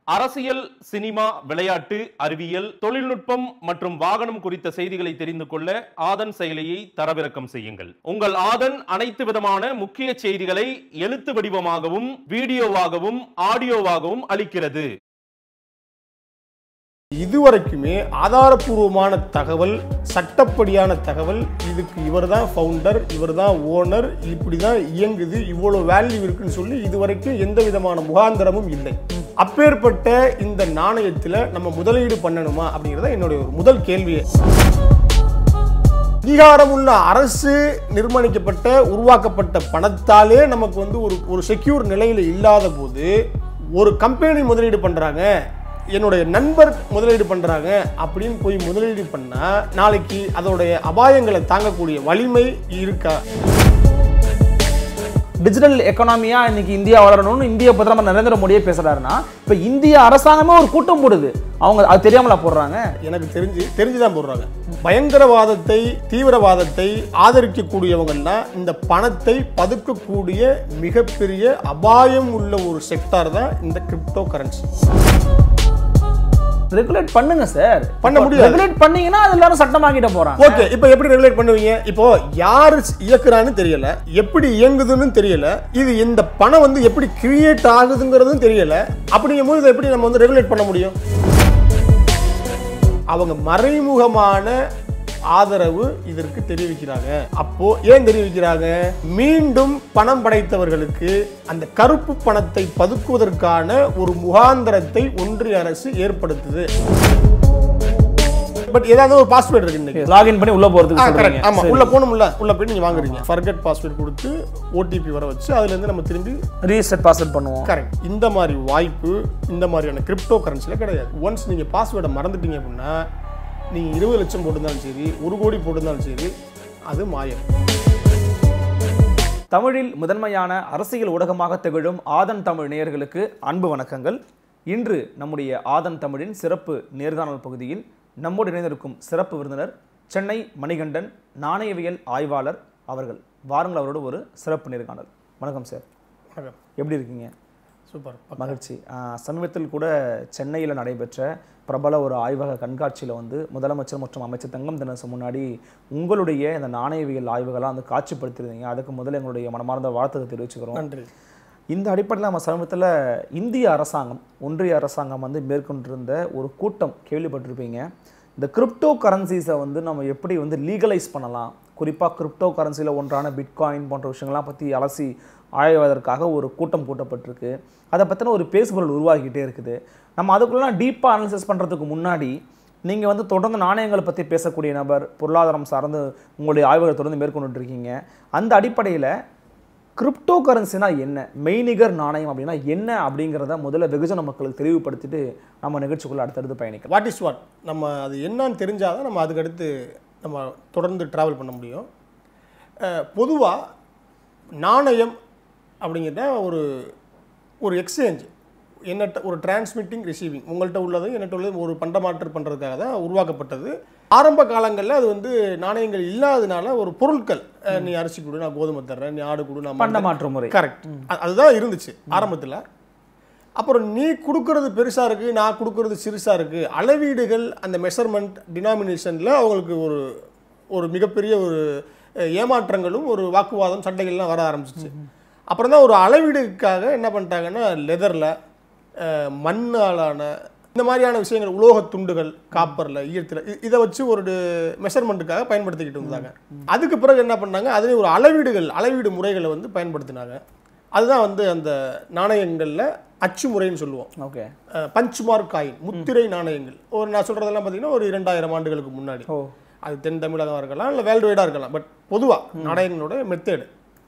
அரசியல் சினிமா விளையாட்டு அறிவியல் தொழில்நுட்பம் மற்றும் வாகனம் குறித்த செய்திகளை தெரிந்து கொள்ள ஆதன் செயலியை தரவிறக்கம் செய்யுங்கள் உங்கள் ஆதன் அனைத்து விதமான முக்கிய செய்திகளை எழுத்து வடிவமாகவும் வீடியோவாகவும் ஆடியோவாகவும் அளிக்கிறது இதுவரைக்குமே ஆதாரபூர்வமான தகவல் சட்டப்படியான தகவல் இதுக்கு இவர் தான் ஃபவுண்டர் இவர் தான் ஓனர் இப்படி தான் இயங்குது இவ்வளோ வேல்யூ இருக்குன்னு சொல்லி இதுவரைக்கும் எந்த விதமான முகாந்திரமும் இல்லை அப்பேற்பட்ட இந்த நாணயத்தில் நம்ம முதலீடு பண்ணணுமா அப்படிங்கிறத என்னுடைய ஒரு முதல் கேள்வியே அதிகாரமுள்ள அரசு நிர்மாணிக்கப்பட்ட உருவாக்கப்பட்ட பணத்தாலே நமக்கு வந்து ஒரு ஒரு செக்யூர் நிலையில் இல்லாத போது ஒரு கம்பெனி முதலீடு பண்றாங்க என்னுடைய நண்பர் முதலீடு பண்றாங்க அப்படின்னு போய் முதலீடு பண்ணா நாளைக்கு அதோடைய அபாயங்களை தாங்கக்கூடிய வலிமை இருக்கா டிஜிட்டல் எக்கனாமியா இன்னைக்கு இந்தியா வளரணும்னு இந்திய பிரதமர் நரேந்திர மோடியே பேசுறாருன்னா இப்ப இந்திய அரசாங்கமே ஒரு கூட்டம் போடுது அவங்க அது தெரியாமலா போடுறாங்க எனக்கு தெரிஞ்சு தெரிஞ்சுதான் போடுறாங்க பயங்கரவாதத்தை தீவிரவாதத்தை ஆதரிக்கக்கூடியவங்கள்லாம் இந்த பணத்தை பதுக்கக்கூடிய மிகப்பெரிய அபாயம் உள்ள ஒரு செக்டார் தான் இந்த கிரிப்டோ கரன்சி ரெகுலேட் பண்ணுங்க சார் பண்ண முடியாது. ரெகுலேட் பண்ணீங்கன்னா அது எல்லாரும் சட்டமாக்கிட்ட போறாங்க ஓகே இப்போ எப்படி ரெகுலேட் பண்ணுவீங்க இப்போ யாரு இயக்குறான்னு தெரியல எப்படி இயங்குதுன்னு தெரியல இது இந்த பணம் வந்து எப்படி கிரியேட் ஆகுதுங்கிறதும் தெரியல அப்படிங்கும்போது இதை எப்படி நம்ம வந்து ரெகுலேட் பண்ண முடியும் அவங்க மறைமுகமான ஆதரவு இதற்கு தெரிவிக்கிறாங்க அப்போ ஏன் தெரிவிக்கிறாங்க மீண்டும் பணம் படைத்தவர்களுக்கு அந்த கருப்பு பணத்தை பதுக்குவதற்கான ஒரு முகாந்திரத்தை ஒன்றிய அரசு ஏற்படுத்துது பட் ஏதாவது ஒரு பாஸ்வேர்டு இருக்கு இன்னைக்கு லாகின் பண்ணி உள்ள போறதுக்கு ஆ, சொல்றீங்க correct. ஆமா உள்ள போகணும்ல உள்ள போய் நீங்க வாங்குறீங்க ஃபர்கெட் பாஸ்வேர்ட் கொடுத்து ஓடிபி வர வச்சு அதுல இருந்து நம்ம திரும்பி ரீசெட் பாஸ்வேர்ட் பண்ணுவோம் கரெக்ட் இந்த மாதிரி வாய்ப்பு இந்த மாதிரியான கிரிப்டோ கரன்சில கிடையாது ஒன்ஸ் நீங்க பாஸ்வேர்டை மறந்துட்டீங்க அப்படின்னா நீங்க இருபது லட்சம் போட்டிருந்தாலும் சரி ஒரு கோடி போட்டிருந்தாலும் சரி அது மாயம் தமிழில் முதன்மையான அரசியல் ஊடகமாக திகழும் ஆதன் தமிழ் நேயர்களுக்கு அன்பு வணக்கங்கள் இன்று நம்முடைய ஆதன் தமிழின் சிறப்பு நேர்காணல் பகுதியில் நம்மோடு இணைந்திருக்கும் சிறப்பு விருந்தினர் சென்னை மணிகண்டன் நாணயவியல் ஆய்வாளர் அவர்கள் வாருங்கள் அவரோடு ஒரு சிறப்பு நேர்காணல் வணக்கம் சார் வணக்கம் எப்படி இருக்கீங்க சூப்பர் மகிழ்ச்சி ஆஹ் சமீபத்தில் கூட சென்னையில் நடைபெற்ற பிரபல ஒரு ஆய்வக கண்காட்சியில் வந்து முதலமைச்சர் மற்றும் அமைச்சர் தங்கம் தினசு முன்னாடி உங்களுடைய இந்த நாணயவியல் ஆய்வுகளாக வந்து காட்சிப்படுத்திருந்தீங்க அதுக்கு முதல்ல எங்களுடைய மனமார்ந்த வாழ்த்துக்களை தெரிவிச்சுக்கிறோம் நன்றி இந்த அடிப்படையில் நம்ம சமீபத்தில் இந்திய அரசாங்கம் ஒன்றிய அரசாங்கம் வந்து மேற்கொண்டிருந்த ஒரு கூட்டம் கேள்விப்பட்டிருப்பீங்க இந்த கிரிப்டோ கரன்சிஸை வந்து நம்ம எப்படி வந்து லீகலைஸ் பண்ணலாம் குறிப்பாக கிரிப்டோ கரன்சியில் ஒன்றான பிட்காயின் போன்ற விஷயங்கள்லாம் பற்றி அலசி ஆய்வதற்காக ஒரு கூட்டம் கூட்டப்பட்டிருக்கு அதை பற்றின ஒரு பேசுபொருள் உருவாகிக்கிட்டே இருக்குது நம்ம அதுக்குள்ளலாம் டீப்பாக அனாலிசிஸ் பண்ணுறதுக்கு முன்னாடி நீங்கள் வந்து தொடர்ந்து நாணயங்களை பற்றி பேசக்கூடிய நபர் பொருளாதாரம் சார்ந்து உங்களுடைய ஆய்வுகளை தொடர்ந்து மேற்கொண்டுட்டு இருக்கீங்க அந்த அடிப்படையில் கிரிப்டோ கரன்சினா என்ன மெய்நிகர் நாணயம் அப்படின்னா என்ன அப்படிங்கிறத முதல்ல வெகுஜன மக்களுக்கு தெளிவுபடுத்திட்டு நம்ம நிகழ்ச்சிக்குள்ள அடுத்தடுத்து பயணிக்கலாம் வாட் இஸ் வாட் நம்ம அது என்னன்னு தெரிஞ்சாதான் நம்ம அதுக்கடுத்து நம்ம தொடர்ந்து ட்ராவல் பண்ண முடியும் பொதுவாக நாணயம் அப்படிங்கிறத ஒரு ஒரு எக்ஸ்சேஞ்ச் என்னட்ட ஒரு டிரான்ஸ்மிட்டிங் ரிசீவிங் உங்கள்கிட்ட உள்ளது என்னட்ட உள்ளது ஒரு பண்டமாற்று பண்ணுறதுக்காக தான் உருவாக்கப்பட்டது ஆரம்ப காலங்களில் அது வந்து நாணயங்கள் இல்லாததுனால ஒரு பொருட்கள் அஹ், நீ அரிசி கொடு நான் கோதுமை தர்றேன் நீ ஆடு கொடு நான் பண்ட மாற்று முறை கரெக்ட் அதுதான் இருந்துச்சு ஆரம்பத்தில் அப்புறம் நீ கொடுக்கறது பெருசாக இருக்குது நான் கொடுக்கறது சிறுசாக இருக்குது அளவீடுகள் அந்த மெஷர்மெண்ட் டினாமினேஷனில் அவங்களுக்கு ஒரு ஒரு மிகப்பெரிய ஒரு அஹ், ஏமாற்றங்களும் ஒரு வாக்குவாதம் சண்டைகள்லாம் வர ஆரம்பிச்சிச்சு அப்புறம் தான் ஒரு அளவீடுக்காக என்ன பண்ணிட்டாங்கன்னா லெதரில் மண்ணாலான இந்த மாதிரியான விஷயங்கள் உலோகத் துண்டுகள் காப்பரில் ஈயத்தில் இதை வச்சு ஒரு மெஷர்மெண்ட்டுக்காக பயன்படுத்திக்கிட்டு இருந்தாங்க அதுக்கு பிறகு என்ன பண்ணாங்க அதுலேயும் ஒரு அளவீடுகள் அளவீடு முறைகளை வந்து பயன்படுத்தினாங்க அதுதான் வந்து அந்த நாணயங்களில் அச்சு முறைன்னு சொல்லுவோம் ஓகே பஞ்ச் மார்க் காயின் முத்திரை நாணயங்கள் ஒரு நான் சொல்கிறதெல்லாம் பார்த்தீங்கன்னா ஒரு இரண்டாயிரம் ஆண்டுகளுக்கு முன்னாடி ஓ அது தென் தமிழகம் இருக்கலாம் இல்லை வேர்ல்டு வைடாக இருக்கலாம் பட் பொதுவாக நாணயங்களோட மெத்தேடு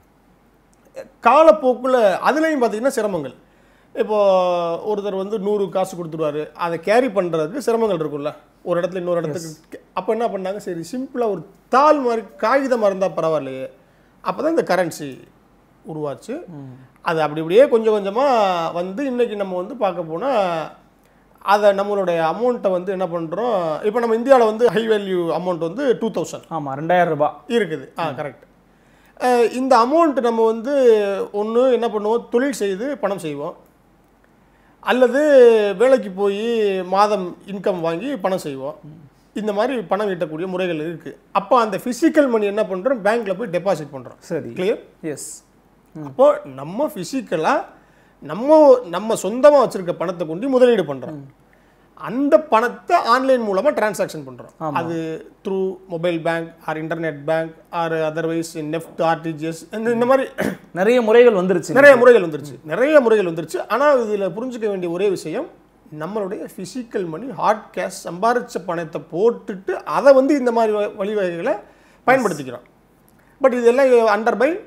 காலப்போக்கில் அதுலேயும் பார்த்தீங்கன்னா சிரமங்கள் இப்போ ஒருத்தர் வந்து நூறு காசு கொடுத்துருவாரு அதை கேரி பண்ணுறதுக்கு சிரமங்கள் இருக்கும்ல ஒரு இடத்துல இன்னொரு இடத்துக்கு அப்போ என்ன பண்ணாங்க சரி சிம்பிளாக ஒரு தாள் மாதிரி காகிதமாக இருந்தால் பரவாயில்லையே அப்போ தான் இந்த கரன்சி உருவாச்சு அது அப்படி இப்படியே கொஞ்சம் கொஞ்சமாக வந்து இன்னைக்கு நம்ம வந்து பார்க்க போனால் அதை நம்மளுடைய அமௌண்ட்டை வந்து என்ன பண்ணுறோம் இப்போ நம்ம இந்தியாவில் வந்து ஹை வேல்யூ அமௌண்ட் வந்து டூ தௌசண்ட் ஆமாம் ரெண்டாயிரம் ரூபாய் இருக்குது ஆ கரெக்ட் இந்த அமௌண்ட் நம்ம வந்து ஒன்று என்ன பண்ணுவோம் தொழில் செய்து பணம் செய்வோம் அல்லது வேலைக்கு போய் மாதம் இன்கம் வாங்கி பணம் செய்வோம் இந்த மாதிரி பணம் ஈட்டக்கூடிய முறைகள் இருக்குது அப்போ அந்த ஃபிசிக்கல் மணி என்ன பண்ணுறோம் பேங்க்கில் போய் டெபாசிட் பண்ணுறோம் சரி கிளியர் எஸ் அப்போ நம்ம ஃபிசிக்கலாக நம்ம நம்ம சொந்தமாக வச்சிருக்க பணத்தை கொண்டு முதலீடு பண்ணுறோம் அந்த பணத்தை ஆன்லைன் மூலமாக டிரான்சாக்ஷன் பண்ணுறோம் அது through mobile bank or internet bank or otherwise NEFT RTGS இந்த இந்த மாதிரி நிறைய முறைகள் வந்துருச்சு நிறைய முறைகள் வந்துருச்சு நிறைய முறைகள் வந்துருச்சு ஆனால் இதில் புரிஞ்சுக்க வேண்டிய ஒரே விஷயம் நம்மளுடைய ஃபிசிக்கல் மணி ஹார்ட் கேஷ் சம்பாரிச்ச பணத்தை போட்டுட்டு அதை வந்து இந்த மாதிரி வ- வழிவகைகளை பயன்படுத்திக்கிறோம் பட் இதெல்லாம் அண்டர் பை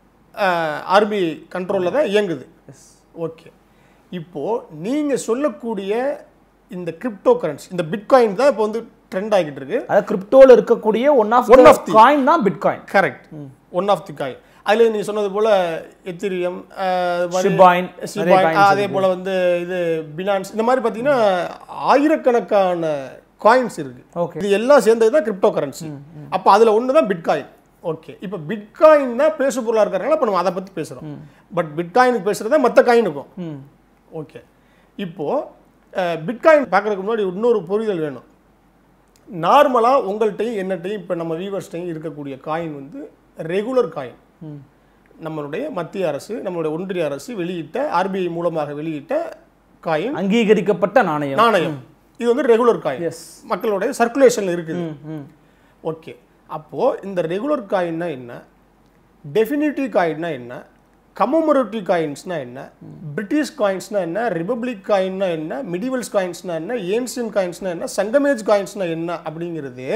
ஆர்பிஐ கண்ட்ரோலில் தான் இயங்குது ஓகே இப்போது நீங்கள் சொல்லக்கூடிய இந்த கிரிப்டோ கரன்சி இந்த பிட்காயின் தான் இப்போ வந்து ட்ரெண்ட் ஆகிட்டு இருக்கு அதாவது கிரிப்டோல இருக்கக்கூடிய one of One one of of the- coin தான் bitcoin correct one of the coin அதில் நீ சொன்னது போல எத்திரியம் Shibcoin, நிறைய coins அதே போல வந்து இது பினான்ஸ் இந்த மாதிரி பார்த்தீங்கன்னா ஆயிரக்கணக்கான காயின்ஸ் இருக்கு ஓகே இது எல்லாம் சேர்ந்தது தான் கிரிப்டோ கரன்சி அப்போ அதில் ஒன்று தான் பிட்காயின் ஓகே இப்போ பிட்காயின் தான் பேசு பொருளாக இருக்கிறனால இப்போ நம்ம அதை பற்றி பேசுகிறோம் பட் பிட்காயினுக்கு பேசுகிறது தான் மற்ற காயினுக்கும் ம் ஓகே இப்போது பிட்காயின் பார்க்குறதுக்கு முன்னாடி இன்னொரு புரிதல் வேணும் நார்மலாக உங்கள்கிட்டையும் என்னட்டையும் இப்போ நம்ம வியூவர்ஸ்டையும் இருக்கக்கூடிய காயின் வந்து ரெகுலர் காயின் ம் நம்மளுடைய மத்திய அரசு நம்மளுடைய ஒன்றிய அரசு வெளியிட்ட ஆர்பிஐ மூலமாக வெளியிட்ட காயின் அங்கீகரிக்கப்பட்ட நாணயம் நாணயம் இது வந்து ரெகுலர் காயின் எஸ் மக்களுடைய சர்க்குலேஷனில் இருக்குது ம் ம் ஓகே அப்போது இந்த ரெகுலர் காயின்னா என்ன டெஃபினிட்டிவ் காயின்னா என்ன கமோமரேட்டிவ் காயின்ஸ்னா என்ன பிரிட்டிஷ் காயின்ஸ்னா என்ன ரிபப்ளிக் காயின்னா என்ன மிடிவல்ஸ் காயின்ஸ்னா என்ன ஏன்சியன் காயின்ஸ்னா என்ன சங்கமேஜ் காயின்ஸ்னா என்ன அப்படிங்கிறது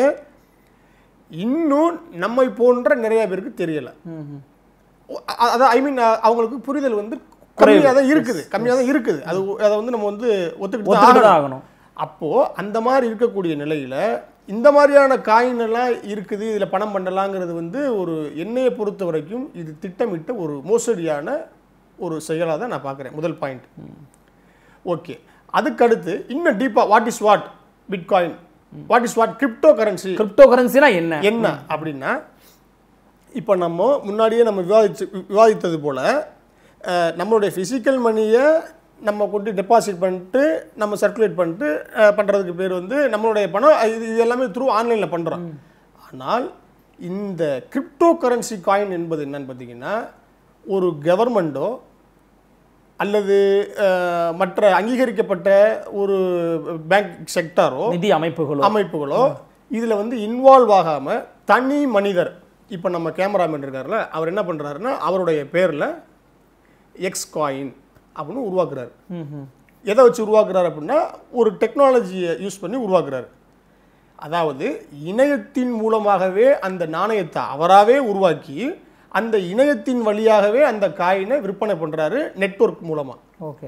இன்னும் நம்மை போன்ற நிறைய பேருக்கு தெரியலை ம் ம் அதான் ஐ மீன் அவங்களுக்கு புரிதல் வந்து கம்மியாக தான் இருக்குது கம்மியாக தான் இருக்குது அது அதை வந்து நம்ம வந்து ஒத்துக்கிட்டு தான் ஒத்துக்கிட்டு ஆகணும். தான் ஆகணும் அப்போ அந்த மாதிரி இருக்கக்கூடிய நிலையில இந்த மாதிரியான காயின் எல்லாம் இருக்குது இதுல பணம் பண்ணலாங்கிறது வந்து ஒரு எண்ணெயை பொறுத்த வரைக்கும் இது திட்டமிட்ட ஒரு மோசடியான ஒரு செயலாக தான் நான் பார்க்குறேன் முதல் பாயிண்ட் ஓகே அதுக்கடுத்து இன்னும் டீப்பா what is what bitcoin what is what crypto currency crypto கரன்சினா என்ன என்ன அப்படின்னா இப்போ நம்ம முன்னாடியே நம்ம விவாதிச்சு விவாதித்தது போல அஹ், நம்மளுடைய ஃபிசிக்கல் மணியை நம்ம கொண்டு டெபாசிட் பண்ணிட்டு நம்ம சர்க்குலேட் பண்ணிட்டு அஹ், பண்றதுக்கு பேர் வந்து நம்மளுடைய பணம் அஹ், இது இது எல்லாமே த்ரூ ஆன்லைனில் பண்ணுறோம் ஆனால் இந்த கிரிப்டோ கரன்சி காயின் என்பது என்னன்னு பார்த்தீங்கன்னா ஒரு கவர்மெண்ட்டோ அல்லது அஹ், மற்ற அங்கீகரிக்கப்பட்ட ஒரு பேங்க் செக்டாரோ நிதி அமைப்புகளோ அமைப்புகளோ இதுல வந்து இன்வால்வ் ஆகாம தனி மனிதர் இப்போ நம்ம கேமராமேன் இருக்காருல்ல அவர் என்ன பண்றாருன்னா அவருடைய பேர்ல எக்ஸ் காயின் அப்படின்னு உருவாக்குறாரு ம் ம் எதை வச்சு உருவாக்குறாரு அப்படின்னா ஒரு டெக்னாலஜியை யூஸ் பண்ணி உருவாக்குறாரு அதாவது இணையத்தின் மூலமாகவே அந்த நாணயத்தை அவராகவே உருவாக்கி அந்த இணையத்தின் வழியாகவே அந்த காயினை விற்பனை பண்றாரு நெட்வொர்க் மூலமா ஓகே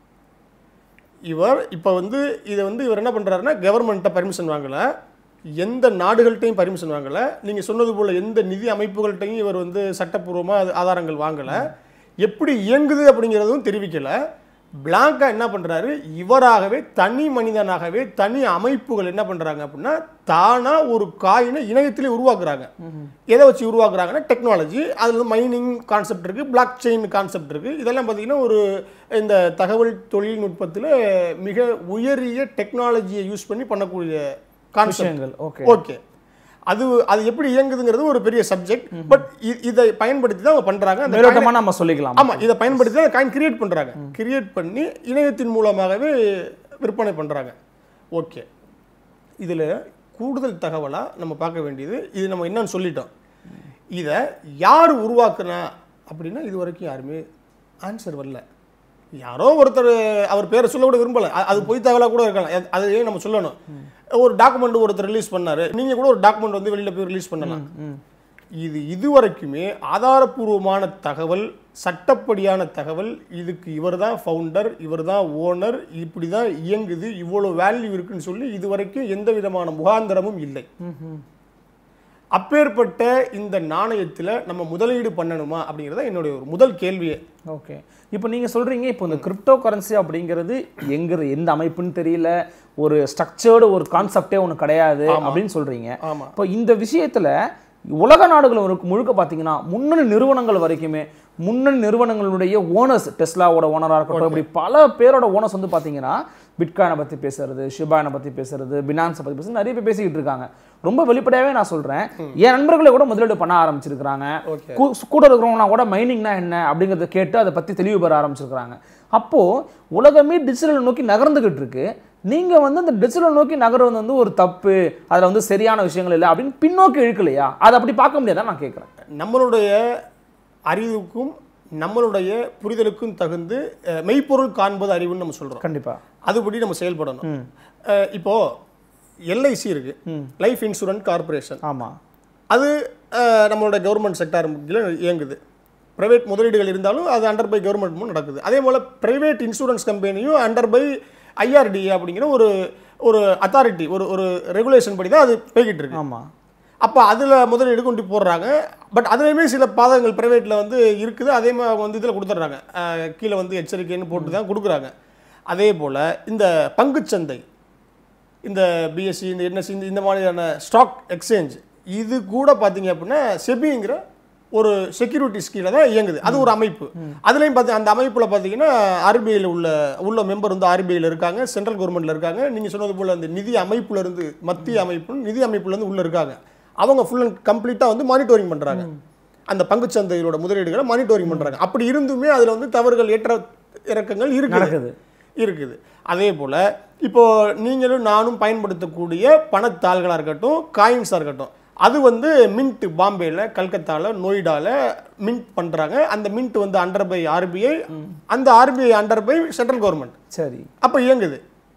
இவர் இப்போ வந்து இதை வந்து இவர் என்ன பண்ணுறாருன்னா கவர்மெண்ட்டை பர்மிஷன் வாங்கலை எந்த நாடுகள்கிட்டையும் பர்மிஷன் வாங்கலை நீங்கள் சொன்னது போல் எந்த நிதி அமைப்புகள்கிட்டையும் இவர் வந்து சட்டப்பூர்வமாக ஆதாரங்கள் வாங்கலை எப்படி இயங்குது அப்படிங்கிறதும் தெரிவிக்கலை பிளாங்கா என்ன பண்ணுறாரு இவராகவே தனி மனிதனாகவே தனி அமைப்புகள் என்ன பண்ணுறாங்க அப்படின்னா தானாக ஒரு காயினை இணையத்திலே உருவாக்குறாங்க எதை வச்சு உருவாக்குறாங்கன்னா டெக்னாலஜி அதில் மைனிங் கான்செப்ட் இருக்குது பிளாக் செயின் கான்செப்ட் இருக்குது இதெல்லாம் பார்த்தீங்கன்னா ஒரு இந்த தகவல் தொழில்நுட்பத்தில் மிக உயரிய டெக்னாலஜியை யூஸ் பண்ணி பண்ணக்கூடிய கான்செப்ட் விஷயங்கள் ஓகே ஓகே அது அது எப்படி இயங்குதுங்கிறது ஒரு பெரிய சப்ஜெக்ட் பட் இதை பயன்படுத்தி தான் அவங்க பண்ணுறாங்க அந்த மேலோட்டமா நம்ம சொல்லிக்கலாம் ஆமா இதை பயன்படுத்தி தான் காயின் கிரியேட் பண்றாங்க கிரியேட் பண்ணி இணையத்தின் மூலமாகவே விற்பனை பண்றாங்க ஓகே இதுல கூடுதல் தகவலா நம்ம பார்க்க வேண்டியது இது நம்ம என்னன்னு சொல்லிட்டோம் இதை யார் உருவாக்குனா அப்படின்னா இது வரைக்கும் யாருமே ஆன்சர் வரல யாரோ ஒருத்தர் அவர் பேரை சொல்ல கூட விரும்பல அ- அது பொய் தகவலாக கூட இருக்கலாம் அது- அது ஏன் நம்ம சொல்லணும் ஒரு டாக்குமெண்ட் ஒருத்தர் ரிலீஸ் பண்ணாரு நீங்க கூட ஒரு டாக்குமெண்ட் வந்து வெளியில போய் ரிலீஸ் பண்ணலாம் ம் இது இதுவரைக்குமே ஆதாரபூர்வமான தகவல் சட்டப்படியான தகவல் இதுக்கு இவர்தான் ஃபவுண்டர் இவர்தான் ஓனர் இப்படி தான் இயங்குது இவ்வளோ வேல்யூ இருக்குன்னு சொல்லி இதுவரைக்கும் எந்த விதமான முகாந்திரமும் இல்லை ம் ம் அப்பேற்பட்ட இந்த நாணயத்தில் நம்ம முதலீடு பண்ணணுமா அப்படிங்கிறத என்னுடைய ஒரு முதல் கேள்வியே ஓகே இப்போ நீங்க சொல்றீங்க இப்போ இந்த கிரிப்டோ கரன்சி அப்படிங்கிறது எங்க எந்த அமைப்புன்னு தெரியல ஒரு ஸ்ட்ரக்சர்டு ஒரு கான்செப்டே ஒன்று கிடையாது அப்படின்னு சொல்றீங்க ஆமா இப்போ இந்த விஷயத்துல உலக நாடுகள் முழுக்க முழுக்க பார்த்தீங்கன்னா முன்னணி நிறுவனங்கள் வரைக்குமே முன்னணி நிறுவனங்களுடைய ஓனர்ஸ் டெஸ்லாவோட ஓனராக இருக்கட்டும் இப்படி பல பேரோட ஓனர்ஸ் வந்து பார்த்தீங்கன்னா பிட்காயினை பற்றி பேசுறது ஷிபாயினை பற்றி பேசுறது பினான்ஸை பற்றி பேசுறது நிறைய பேர் பேசிக்கிட்டு இருக்காங்க ரொம்ப வெளிப்படையாகவே நான் சொல்கிறேன் என் நண்பர்களை கூட முதலீடு பண்ண ஆரம்பிச்சிருக்கிறாங்க Okay. கூ- கூட இருக்கிறவங்க கூட மைனிங்னா என்ன அப்படிங்கிறத கேட்டு அதை பற்றி தெளிவு பெற ஆரம்பிச்சிருக்கிறாங்க அப்போது உலகமே டிஜிட்டல் நோக்கி நகர்ந்துகிட்டு இருக்கு நீங்க வந்து அந்த டிஜிட்டல் நோக்கி நகர்வது வந்து ஒரு தப்பு அதுல வந்து சரியான விஷயங்கள் இல்லை அப்படின்னு பின்னோக்கி இழுக்கலையா அதை அப்படி பார்க்க முடியாதா நான் கேட்குறேன் நம்மளுடைய அறிவுக்கும் நம்மளுடைய புரிதலுக்கும் தகுந்து அஹ், மெய்ப்பொருள் காண்பது அறிவுன்னு நம்ம சொல்றோம் கண்டிப்பா அதுபடி நம்ம செயல்படணும் அஹ், இப்போ எல்ஐசி இருக்கு லைஃப் இன்சூரன்ஸ் கார்பரேஷன் ஆமா அது அஹ், நம்மளோட கவர்மெண்ட் செக்டார் கீழே இயங்குது பிரைவேட் முதலீடுகள் இருந்தாலும் அது அண்டர் பை கவர்மெண்ட் நடக்குது அதே போல் பிரைவேட் இன்சூரன்ஸ் கம்பெனியும் அண்டர் பை ஐஆர்டி அப்படிங்கிற ஒரு ஒரு அத்தாரிட்டி ஒரு ஒரு ரெகுலேஷன் படி தான் அது போய்கிட்டு இருக்கு ஆமா அப்போ அதில் முதலீடு கொண்டு போடுறாங்க பட் அதுலேயுமே சில பாதகங்கள் ப்ரைவேட்டில் வந்து இருக்குது அதே மாதிரி அவங்க வந்து இதில் கொடுத்துட்றாங்க அஹ், கீழே வந்து எச்சரிக்கைன்னு போட்டு தான் கொடுக்குறாங்க அதே போல் இந்த பங்குச்சந்தை இந்த பிஎஸ்சி இந்த என்எஸ்சி இந்த இந்த மாதிரியான ஸ்டாக் எக்ஸ்சேஞ்ச் இது கூட பார்த்தீங்க அப்படின்னா செபிங்கிற ஒரு செக்யூரிட்டிஸ் கீழே தான் இயங்குது அது ஒரு அமைப்பு அதுலேயும் பார்த்து அந்த அமைப்பில் பார்த்தீங்கன்னா ஆர்பிஐயில் உள்ள உள்ள மெம்பர் வந்து ஆர்பிஐயில் இருக்காங்க சென்ட்ரல் கவர்மெண்ட்டில் இருக்காங்க நீங்கள் சொன்னது போல் அந்த நிதி அமைப்புல இருந்து மத்திய அமைப்பு நிதி அமைப்புல இருந்து உள்ளே இருக்காங்க அவங்க ஃபுல் அண்ட் கம்ப்ளீட்டாக வந்து மானிட்டரிங் பண்ணுறாங்க அந்த பங்குச்சந்தைகளோட முதலீடுகளை மானிட்டரிங் பண்ணுறாங்க அப்படி இருந்துமே அதில் வந்து தவறுகள் ஏற்ற இறக்கங்கள் இருக்குது நடக்குது இருக்குது அதே போல் இப்போ நீங்களும் நானும் பயன்படுத்தக்கூடிய பணத்தாள்களாக இருக்கட்டும் காயின்ஸாக இருக்கட்டும் அது வந்து மின்ட் பாம்பேல கல்கத்தாவில் நொய்டாவில் மின்ட் பண்ணுறாங்க அந்த மின்ட் வந்து அண்டர் பை ஆர்பிஐ அந்த RBI under by central government சரி அப்போ இயங்குது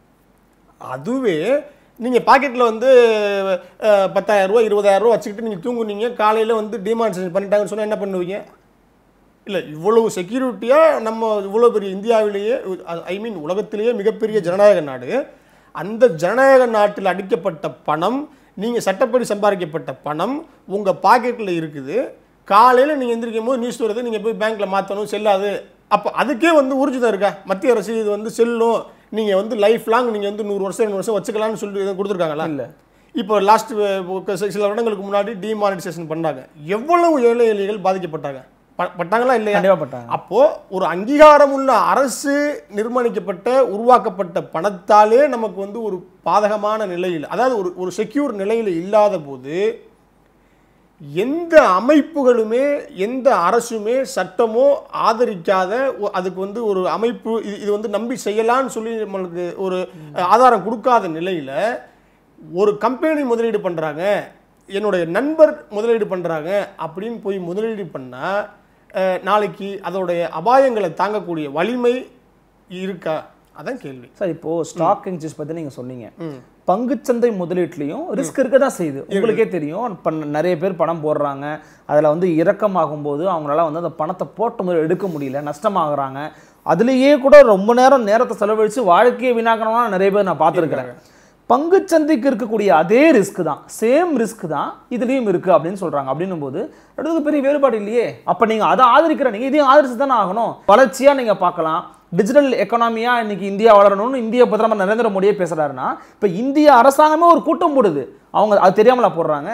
அதுவே நீங்கள் பாக்கெட்டில் வந்து அஹ், 10000 ரூபா இருபதாயிரம் ரூபா வச்சுக்கிட்டு நீங்கள் தூங்குனீங்க காலையில் வந்து டிமானிசேஷன் பண்ணிட்டாங்கன்னு சொன்னால் என்ன பண்ணுவீங்க இல்லை இவ்வளவு செக்யூரிட்டியாக நம்ம இவ்வளோ பெரிய இந்தியாவிலேயே ஐ மீன் உலகத்திலேயே மிகப்பெரிய ஜனநாயக நாடு அந்த ஜனநாயக நாட்டில் அடிக்கப்பட்ட பணம் நீங்கள் சட்டப்படி சம்பாதிக்கப்பட்ட பணம் உங்கள் பாக்கெட்டில் இருக்குது காலையில் நீங்கள் எந்திரிக்கும் போது நியூஸ் வருது நீங்கள் போய் பேங்க்கில் மாற்றணும் செல்லாது அப்போ அதுக்கே வந்து ஊர்ஜிதம் இருக்கா மத்திய அரசு இது வந்து செல்லும் நீங்கள் வந்து லைஃப் லாங் நீங்கள் வந்து நூறு வருஷம் ரெண்டு வருஷம் வச்சுக்கலாம்னு சொல்லி இதை கொடுத்துருக்காங்களா இல்ல இப்போ லாஸ்ட் சில வருடங்களுக்கு முன்னாடி டிமானிட்டைசேஷன் பண்ணாங்க எவ்வளவு ஏழை எளிகள் பாதிக்கப்பட்டாங்க ப- பட்டாங்களா இல்லையா கண்டிப்பா பட்டாங்க அப்போ ஒரு அங்கீகாரம் உள்ள அரசு நிர்மாணிக்கப்பட்ட உருவாக்கப்பட்ட பணத்தாலே நமக்கு வந்து ஒரு பாதகமான நிலையில் அதாவது ஒரு ஒரு செக்யூர் நிலையில் இல்லாத போது எந்த அமைப்புகளுமே எந்த அரசுமே சட்டமோ ஆதரிக்காத ஒ- அதுக்கு வந்து ஒரு அமைப்பு இது இது வந்து நம்பி செய்யலாம்னு சொல்லி நம்மளுக்கு ஒரு அஹ், ஆதாரம் கொடுக்காத நிலையில ஒரு கம்பெனி முதலீடு பண்றாங்க என்னுடைய நண்பர் முதலீடு பண்றாங்க அப்படின்னு போய் முதலீடு பண்ணா அஹ், நாளைக்கு அதோடைய அபாயங்களை தாங்கக்கூடிய வலிமை இருக்கா அதான் கேள்வி சார் இப்போ ஸ்டாக் எக்ஸ்சேஞ்ச் பத்தி நீங்க சொன்னீங்க பங்குச்சந்தை முதலீட்லயும் ரிஸ்க் இருக்க தான் செய்யுது உங்களுக்கே தெரியும் இப்ப நிறைய பேர் பணம் போடுறாங்க அதுல வந்து இறக்கமாகும் போது அவங்களால வந்து அந்த பணத்தை போட்ட முதல் எடுக்க முடியல நஷ்டமாகறாங்க அதுலயே கூட ரொம்ப நேரம் நேரத்தை செலவழிச்சு வாழ்க்கையை வீணாக்கணும்னா நிறைய பேர் நான் பார்த்துருக்கிறேன் பங்குச்சந்தைக்கு இருக்கக்கூடிய அதே ரிஸ்க் தான் சேம் ரிஸ்க் தான் இதுலயும் இருக்கு அப்படின்னு சொல்றாங்க அப்படின்னும் போது ரெண்டுத்துக்கும் பெரிய வேறுபாடு இல்லையே அப்ப நீங்க அதை ஆதரிக்கிற நீங்க இதையும் ஆதரிச்சு தானே ஆகணும் வளர்ச்சியா நீங்க பார்க்கலாம் டிஜிட்டல் எக்கனாமியா இன்னைக்கு இந்தியா வளரணும்னு இந்திய பிரதமர் நரேந்திர மோடியே பேசுறாருன்னா இப்ப இந்திய அரசாங்கமே ஒரு கூட்டம் போடுது அவங்க அது தெரியாமலா போடுறாங்க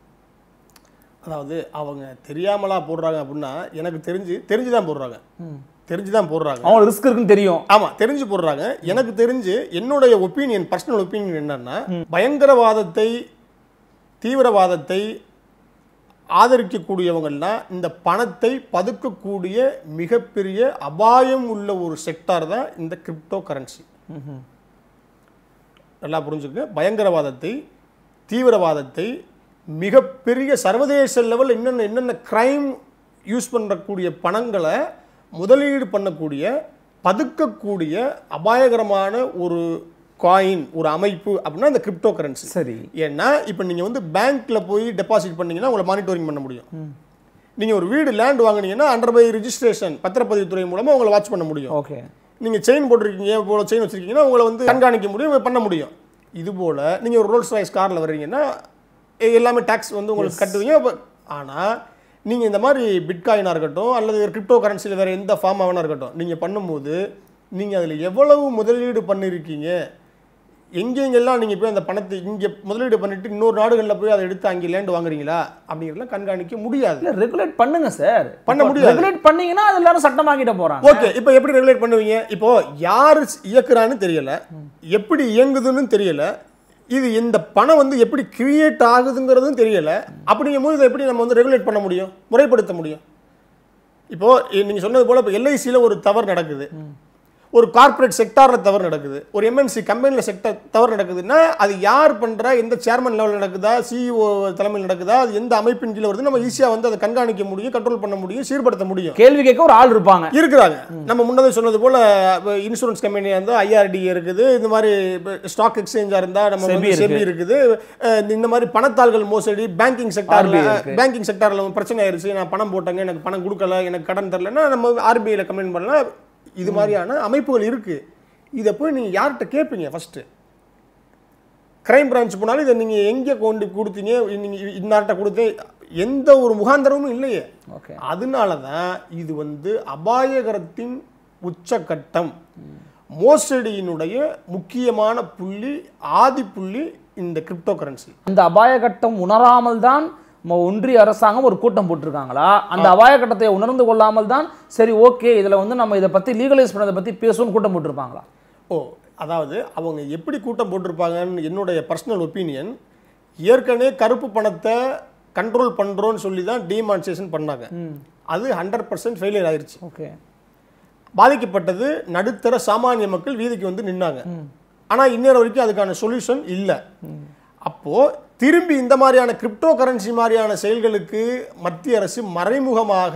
அதாவது அவங்க தெரியாமலா போடுறாங்க அப்படின்னா எனக்கு தெரிஞ்சு தெரிஞ்சு தான் போடுறாங்க தெரிஞ்சு தான் போடுறாங்க அவங்க ரிஸ்க் இருக்குன்னு தெரியும் ஆமா தெரிஞ்சு போடுறாங்க எனக்கு தெரிஞ்சு என்னுடைய ஒப்பீனியன் பர்சனல் ஒப்பீனியன் என்னன்னா பயங்கரவாதத்தை தீவிரவாதத்தை ஆதரிக்கக்கூடியவங்கள்னா இந்த பணத்தை பதுக்கக்கூடிய மிகப்பெரிய அபாயம் உள்ள ஒரு செக்டார் தான் இந்த கிரிப்டோ கரன்சி நல்லா புரிஞ்சுக்க பயங்கரவாதத்தை தீவிரவாதத்தை மிகப்பெரிய சர்வதேச லெவலில் என்னென்ன என்னென்ன கிரைம் யூஸ் பண்ணக்கூடிய பணங்களை முதலீடு பண்ணக்கூடிய பதுக்கக்கூடிய அபாயகரமான ஒரு காயின் ஒரு அமைப்பு அப்படின்னா இந்த கிரிப்டோ கரன்சி சரி ஏன்னா இப்போ நீங்கள் வந்து பேங்க்ல போய் டெபாசிட் பண்ணீங்கன்னா உங்களை மானிட்டரிங் பண்ண முடியும் நீங்கள் ஒரு வீடு லேண்ட் வாங்குனீங்கன்னா அண்டர் பை ரிஜிஸ்ட்ரேஷன் பத்திரப்பதிவுத்துறை மூலமாக உங்களை வாட்ச் பண்ண முடியும் ஓகே நீங்கள் செயின் போட்டிருக்கீங்க போல செயின் வச்சிருக்கீங்கன்னா உங்களை வந்து கண்காணிக்க முடியும் பண்ண முடியும் இது போல் நீங்கள் ஒரு ரோல்ஸ் ராய்ஸ் காரில் வர்றீங்கன்னா எ- எல்லாமே டேக்ஸ் வந்து உங்களுக்கு கட்டுவீங்க அப்ப- ஆனால் நீங்கள் இந்த மாதிரி பிட்காயினாக இருக்கட்டும் அல்லது கிரிப்டோ கரன்சியில் வேறு எந்த ஃபார்ம் ஆகனா இருக்கட்டும் நீங்கள் பண்ணும்போது நீங்கள் அதில் எவ்வளவு முதலீடு பண்ணியிருக்கீங்க எங்கெங்கெல்லாம் நீங்கள் போய் அந்த பணத்தை இங்கே முதலீடு பண்ணிட்டு இன்னொரு நாடுகளில் போய் அதை எடுத்து அங்கே லேண்ட் வாங்குறீங்களா அப்படிங்கிறதெல்லாம் கண்காணிக்க முடியாது இல்ல ரெகுலேட் பண்ணுங்க சார் பண்ண முடியாது. ரெகுலேட் பண்ணீங்கன்னா அது எல்லாரும் சட்டமாக்கிட்ட போறாங்க ஓகே இப்போ எப்படி ரெகுலேட் பண்ணுவீங்க இப்போ யார் இயக்குறான்னு தெரியல எப்படி இயங்குதுன்னு தெரியல இது இந்த பணம் வந்து எப்படி கிரியேட் ஆகுதுங்கிறதும் தெரியல அப்படிங்கும் போது இதை எப்படி நம்ம வந்து ரெகுலேட் பண்ண முடியும் முறைப்படுத்த முடியும் இப்போ இ- நீங்க சொன்னது போல இப்போ எல்ஐசியில் ஒரு தவறு நடக்குது ஒரு கார்ப்பரேட் செக்டாரில் தவறு நடக்குது ஒரு எம்என்சி கம்பெனியில் செக்டர் தவறு நடக்குதுன்னா அது யார் பண்றா எந்த சேர்மன் லெவலில் நடக்குதா சிஇஓ தலைமையில் நடக்குதா அது எந்த அமைப்பின் கீழே வருது நம்ம ஈஸியாக வந்து அதை கண்காணிக்க முடியும் கண்ட்ரோல் பண்ண முடியும் சீர்படுத்த முடியும் கேள்வி கேட்க ஒரு ஆள் இருப்பாங்க இருக்கிறாங்க நம்ம முன்னதே சொன்னது போல இன்சூரன்ஸ் கம்பெனியாக இருந்தால் ஐஆர்டி இருக்குது இந்த மாதிரி ஸ்டாக் எக்ஸ்சேஞ்சாக இருந்தால் நம்ம SEBI வந்து இருக்கு. செபி இருக்குது அஹ் இந்த மாதிரி பணத்தாள்கள் மோசடி பேங்கிங் செக்டாரில் RBI இருக்கு. பேங்கிங் செக்டாரில் பிரச்சனை ஆயிருச்சு நான் பணம் போட்டேங்க எனக்கு பணம் கொடுக்கல எனக்கு கடன் தரலன்னா நம்ம ஆர்பிஐல கம்ப்ளைண்ட் பண்ணலாம் இது மாதிரியான அமைப்புகள் இருக்கு இதை போய் நீங்கள் யார்கிட்ட கேட்பீங்க ஃபர்ஸ்ட்டு கிரைம் பிரான்ச் போனாலும் இதை நீங்கள் எங்கே கொண்டு கொடுத்தீங்க நீங்கள் இன்னார்கிட்ட கொடுத்து எந்த ஒரு முகாந்தரமும் இல்லையே ஓகே அதனால தான் இது வந்து அபாயகரத்தின் உச்சக்கட்டம் மோசடியினுடைய முக்கியமான புள்ளி ஆதி புள்ளி இந்த கிரிப்டோ கரன்சி அந்த அபாய கட்டம் உணராமல் தான் நம்ம ஒன்றிய அரசாங்கம் ஒரு கூட்டம் போட்டிருக்காங்களா அந்த அபாய கட்டத்தை உணர்ந்து கொள்ளாமல் தான் சரி ஓகே இதுல வந்து நம்ம இதை பத்தி லீகலைஸ் பண்ணதை பத்தி பேசுவோம்னு கூட்டம் போட்டிருப்பாங்களா ஓ அதாவது அவங்க எப்படி கூட்டம் போட்டிருப்பாங்கன்னு என்னுடைய பர்சனல் ஒப்பீனியன் ஏற்கனவே கருப்பு பணத்தை கண்ட்ரோல் பண்ணுறோன்னு சொல்லி தான் டிமானிசேஷன் பண்ணாங்க அது ஹண்ட்ரட் பர்சன்ட் ஃபெயிலியர் ஆயிருச்சு ஓகே பாதிக்கப்பட்டது நடுத்தர சாமானிய மக்கள் வீதிக்கு வந்து நின்னாங்க ஆனா இன்னொரு வரைக்கும் அதுக்கான சொல்யூஷன் இல்லை அப்போ திரும்பி இந்த மாதிரியான கிரிப்டோ கரன்சி மாதிரியான செயல்களுக்கு மத்திய அரசு மறைமுகமாக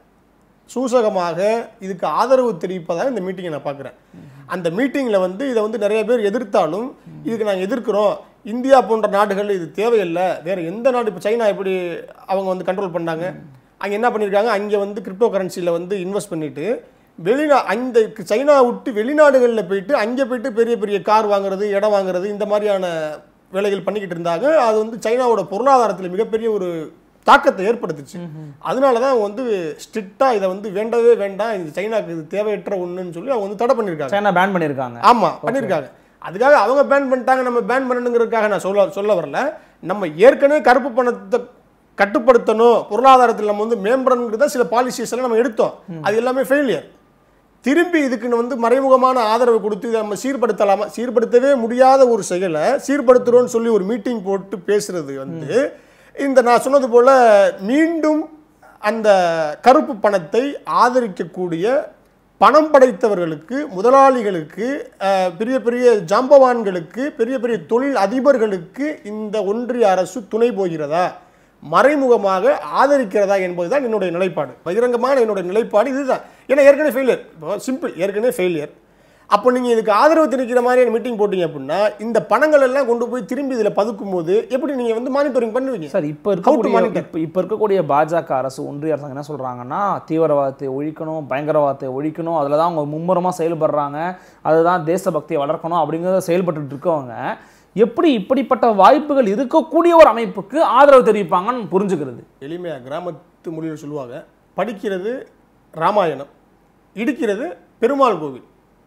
சூசகமாக இதுக்கு ஆதரவு தெரிவிப்பதாக இந்த மீட்டிங்கை நான் பார்க்குறேன் அந்த மீட்டிங்கில் வந்து இதை வந்து நிறைய பேர் எதிர்த்தாலும் இதுக்கு நாங்கள் எதிர்க்கிறோம் இந்தியா போன்ற நாடுகள் இது தேவையில்லை வேற எந்த நாடு இப்போ சைனா எப்படி அவங்க வந்து கண்ட்ரோல் பண்ணாங்க அங்கே என்ன பண்ணியிருக்காங்க அங்கே வந்து கிரிப்டோ கரன்சியில் வந்து இன்வெஸ்ட் பண்ணிட்டு வெளிநா அந்த சைனா விட்டு வெளிநாடுகளில் போயிட்டு அங்கே போயிட்டு பெரிய பெரிய கார் வாங்குறது இடம் வாங்குறது இந்த மாதிரியான வேலைகள் பண்ணிக்கிட்டு இருந்தாங்க அது வந்து சைனாவோட பொருளாதாரத்தில் மிகப்பெரிய ஒரு தாக்கத்தை ஏற்படுத்துச்சு அதனால தான் அவங்க வந்து ஸ்ட்ரிக்டாக இதை வந்து வேண்டவே வேண்டாம் இது சைனாக்கு இது தேவையற்ற ஒன்றுன்னு சொல்லி அவங்க வந்து தடை பண்ணியிருக்காங்க சைனா பேன் பண்ணியிருக்காங்க ஆமா பண்ணியிருக்காங்க அதுக்காக அவங்க பேன் பண்ணிட்டாங்க நம்ம பேன் பண்ணணுங்கிறதுக்காக நான் சொல்ல சொல்ல வரல நம்ம ஏற்கனவே கருப்பு பணத்தை கட்டுப்படுத்தணும் பொருளாதாரத்தில் நம்ம வந்து மேம்படணுங்கிறத சில பாலிசிஸ் எல்லாம் நம்ம எடுத்தோம் அது எல்லாமே ஃபெயிலியர் திரும்பி இதுக்கு வந்து மறைமுகமான ஆதரவு கொடுத்து இதை நம்ம சீர்படுத்தலாமா சீர்படுத்தவே முடியாத ஒரு செயலை சீர்படுத்துறோம்னு சொல்லி ஒரு மீட்டிங் போட்டு பேசுறது வந்து இந்த நான் சொன்னது போல மீண்டும் அந்த கருப்பு பணத்தை ஆதரிக்கக்கூடிய பணம் படைத்தவர்களுக்கு முதலாளிகளுக்கு அஹ், பெரிய பெரிய ஜாம்பவான்களுக்கு பெரிய பெரிய தொழில் அதிபர்களுக்கு இந்த ஒன்றிய அரசு துணை போகிறதா மறைமுகமாக ஆதரிக்கிறதா என்பதுதான் என்னுடைய நிலைப்பாடு பகிரங்கமான என்னுடைய நிலைப்பாடு இதுதான் ஏன்னா ஏற்கனவே ஃபெயிலியர் இப்போ சிம்பிள் ஏற்கனவே ஃபெயிலியர் அப்போ நீங்கள் இதுக்கு ஆதரவு தெரிவிக்கிற மாதிரியான மீட்டிங் போட்டீங்க அப்படின்னா இந்த பணங்கள் எல்லாம் கொண்டு போய் திரும்பி இதில் பதுக்கும் போது எப்படி நீங்கள் வந்து மானிட்டரிங் பண்ணுவீங்க சார் இப்போ How to இருக்கக்கூடிய monitor? இப்போ இப்போ இருக்கக்கூடிய பாஜக அரசு ஒன்றிய அரசாங்கம் என்ன சொல்றாங்கன்னா தீவிரவாதத்தை ஒழிக்கணும் பயங்கரவாதத்தை ஒழிக்கணும் அதில் தான் அவங்க மும்முரமாக செயல்படுறாங்க அதுதான் தேசபக்தியை வளர்க்கணும் அப்படிங்கிறத செயல்பட்டு இருக்கவங்க எப்படி இப்படிப்பட்ட வாய்ப்புகள் இருக்கக்கூடிய ஒரு அமைப்புக்கு ஆதரவு தெரிவிப்பாங்கன்னு புரிஞ்சுக்கிறது எளிமையாக கிராமத்து மொழியில் சொல்லுவாங்க படிக்கிறது ராமாயணம் இடிக்கிறது பெருமாள் கோவில்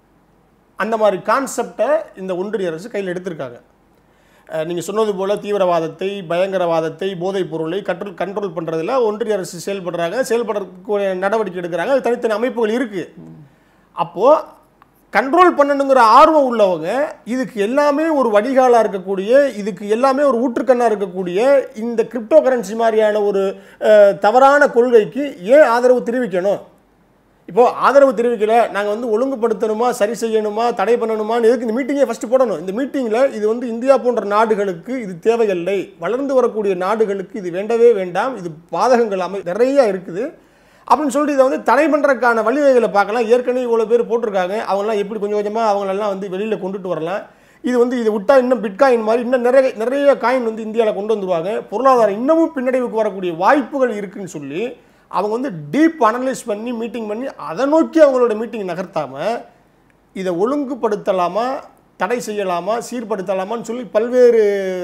அந்த மாதிரி கான்செப்டை இந்த ஒன்றிய அரசு கையில் எடுத்திருக்காங்க நீங்கள் சொன்னது போல் தீவிரவாதத்தை பயங்கரவாதத்தை போதைப் பொருளை கண்ட்ரோல் கண்ட்ரோல் பண்ணுறதுல ஒன்றிய அரசு செயல்படுறாங்க செயல்படுறதுக்கு நடவடிக்கை எடுக்கிறாங்க அது தனித்தனி அமைப்புகள் இருக்குது அப்போது கண்ட்ரோல் பண்ணணுங்கிற ஆர்வம் உள்ளவங்க இதுக்கு எல்லாமே ஒரு வடிகாலாக இருக்கக்கூடிய இதுக்கு எல்லாமே ஒரு ஊற்றுக்கண்ணாக இருக்கக்கூடிய இந்த கிரிப்டோ கரன்சி மாதிரியான ஒரு அஹ், தவறான கொள்கைக்கு ஏன் ஆதரவு தெரிவிக்கணும் இப்போ ஆதரவு தெரிவிக்கல நாங்கள் வந்து ஒழுங்குபடுத்தணுமா சரி செய்யணுமா தடை பண்ணணுமான்னு எதுக்கு இந்த மீட்டிங்கை ஃபர்ஸ்ட் போடணும் இந்த மீட்டிங்கில் இது வந்து இந்தியா போன்ற நாடுகளுக்கு இது தேவையில்லை வளர்ந்து வரக்கூடிய நாடுகளுக்கு இது வேண்டவே வேண்டாம் இது பாதகங்கள் அமை நிறைய இருக்குது அப்படின்னு சொல்லிட்டு இதை வந்து தடை பண்ணுறதுக்கான வழிவகைகளை பார்க்கலாம் ஏற்கனவே இவ்வளோ பேர் போட்டிருக்காங்க அவங்கெல்லாம் எப்படி கொஞ்சம் கொஞ்சமாக அவங்களெல்லாம் வந்து வெளியில் கொண்டுட்டு வரலாம் இது வந்து இதை விட்டா இன்னும் பிட்காயின் மாதிரி இன்னும் நிறைய நிறைய காயின் வந்து இந்தியாவில் கொண்டு வந்துருவாங்க பொருளாதாரம் இன்னமும் பின்னடைவுக்கு வரக்கூடிய வாய்ப்புகள் இருக்குன்னு சொல்லி அவங்க வந்து டீப் அனலைஸ் பண்ணி மீட்டிங் பண்ணி அதை நோக்கி அவங்களோட மீட்டிங் நகர்த்தாம இதை ஒழுங்குபடுத்தலாமா தடை செய்யலாமா சீர்படுத்தலாமான்னு சொல்லி பல்வேறு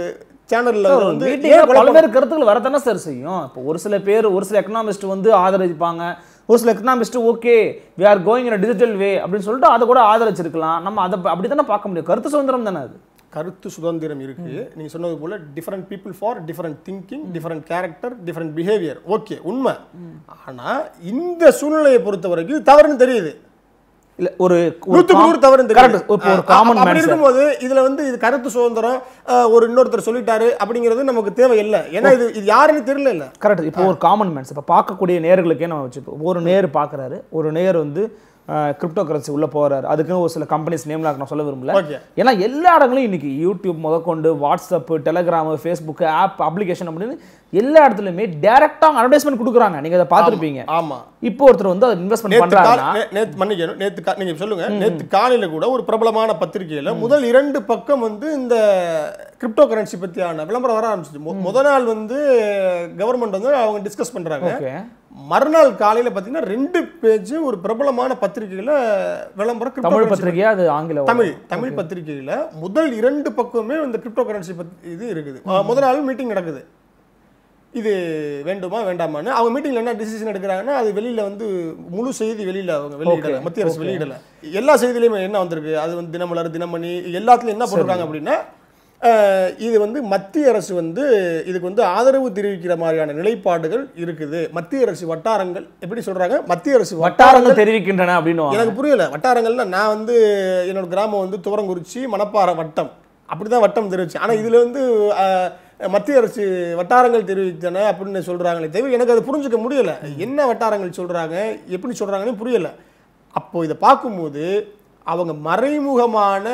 சேனல்ல வந்து ஏன் மீட்டிங்ல குழப்பம்? பல்வேறு கருத்துக்கள் வரத்தானே சார் செய்யும் இப்போ ஒரு சில பேர் ஒரு சில எக்கனாமிஸ்ட் வந்து ஆதரிப்பாங்க ஒரு சில economist okay we are going in digital way அப்படின்னு சொல்லிட்டு அதை கூட ஆதரிச்சிருக்கலாம் நம்ம அதை அப்படி தானே பார்க்க முடியும் கருத்து சுதந்திரம் தானே அது கருத்து சுதந்திரம் இருக்கு நீங்க சொன்னது போல different people for different thinking different character different behaviour okay உண்மை ஆனா இந்த சூழ்நிலையை பொறுத்த வரைக்கும் இது தவறுன்னு தெரியுது இல்ல ஒரு ஒரு நூத்துக்கு com- நூறு தவறுன்னு correct. தெரியுது இப்போ ஒரு அ- காமன் அப்படி மேன் இருக்கும்போது இதுல வந்து இது கருத்து சுதந்திரம் அஹ், ஒரு இன்னொருத்தர் சொல்லிட்டாரு அப்படிங்கிறது நமக்கு தேவையில்லை ஏன்னா இது இது யாருன்னு தெரியல இல்ல கரெக்ட் இப்போ ஒரு காமன் மேன்ஸ் இப்போ பார்க்கக்கூடிய நேர்களுக்கே நம்ம வச்சுப்போம் ஒரு நேர் பார்க்குறாரு ஒரு நேர் வந்து கிரிப்டோ கரன்சி உள்ள போறாரு அதுக்குன்னு ஒரு சில கம்பெனிஸ் நேம்லாம் நான் சொல்ல விரும்பல ஓகே ஏன்னா எல்லா இடங்களும் இன்னைக்கு யூடியூப் முதற்கொண்டு WhatsApp Telegram Facebook app application அப்படின்னு எல்லா இடத்துலையுமே டேரெக்டாக அட்வர்டைஸ்மெண்ட் கொடுக்குறாங்க நீங்க அதை பார்த்துருப்பீங்க ஆமா இப்போ ஒருத்தர் வந்து அதை இன்வெஸ்ட்மெண்ட் நேத்து கால- பண்றாருன்னா நே- நேத்து மன்னிக்கணும் நேத்து கா- நீங்க சொல்லுங்க நேத்து காலையில கூட ஒரு பிரபலமான பத்திரிகையில முதல் இரண்டு பக்கம் வந்து இந்த கிரிப்டோ கரன்சி பத்தியான விளம்பரம் வர ஆரம்பிச்சிச்சு மு- முத நாள் வந்து கவர்மெண்ட் வந்து அவங்க டிஸ்கஸ் பண்றாங்க ஓகே மறுநாள் காலையில பாத்தீங்கன்னா ரெண்டு பேஜ் ஒரு பிரபலமான பத்திரிகையில விளம்பரம் cryptocurrency தமிழ் பத்திரிகையா அது ஆங்கில தமிழ் தமிழ் பத்திரிகையில முதல் இரண்டு பக்கமே இந்த கிரிப்டோ கரன்சி பத்தி இது இருக்குது அஹ் முதல் நாள் மீட்டிங் நடக்குது இது வேண்டுமா வேண்டாமான்னு அவங்க மீட்டிங்ல என்ன டிசிஷன் எடுக்கிறாங்கன்னா அது வெளியில வந்து முழு செய்தி வெளியில அவங்க வெளியிடல Okay, மத்திய அரசு வெளியிடல எல்லா செய்தியிலுமே என்ன வந்திருக்கு அது வந்து தினமலர் தினமணி எல்லாத்துலயும் என்ன போட்டிருக்காங்க அப்படின்னா அஹ், இது வந்து மத்திய அரசு வந்து இதுக்கு வந்து ஆதரவு தெரிவிக்கிற மாதிரியான நிலைப்பாடுகள் இருக்குது மத்திய அரசு வட்டாரங்கள் எப்படி சொல்றாங்க மத்திய அரசு வட்டாரங்கள் தெரிவிக்கின்றன அப்படின்னு எனக்கு புரியல வட்டாரங்கள்ல நான் வந்து என்னோட கிராமம் வந்து துவரங்குறிச்சி மணப்பாறை வட்டம் அப்படிதான் வட்டம் தெரிவிச்சு ஆனா இதுல வந்து அஹ், மத்திய அரசு வட்டாரங்கள் தெரிவித்தன அப்படின்னு சொல்றாங்களே தவிர எனக்கு அது புரிஞ்சுக்க முடியல என்ன வட்டாரங்கள் சொல்றாங்க எப்படி சொல்றாங்கன்னு புரியல அப்போ இதை பார்க்கும்போது அவங்க மறைமுகமான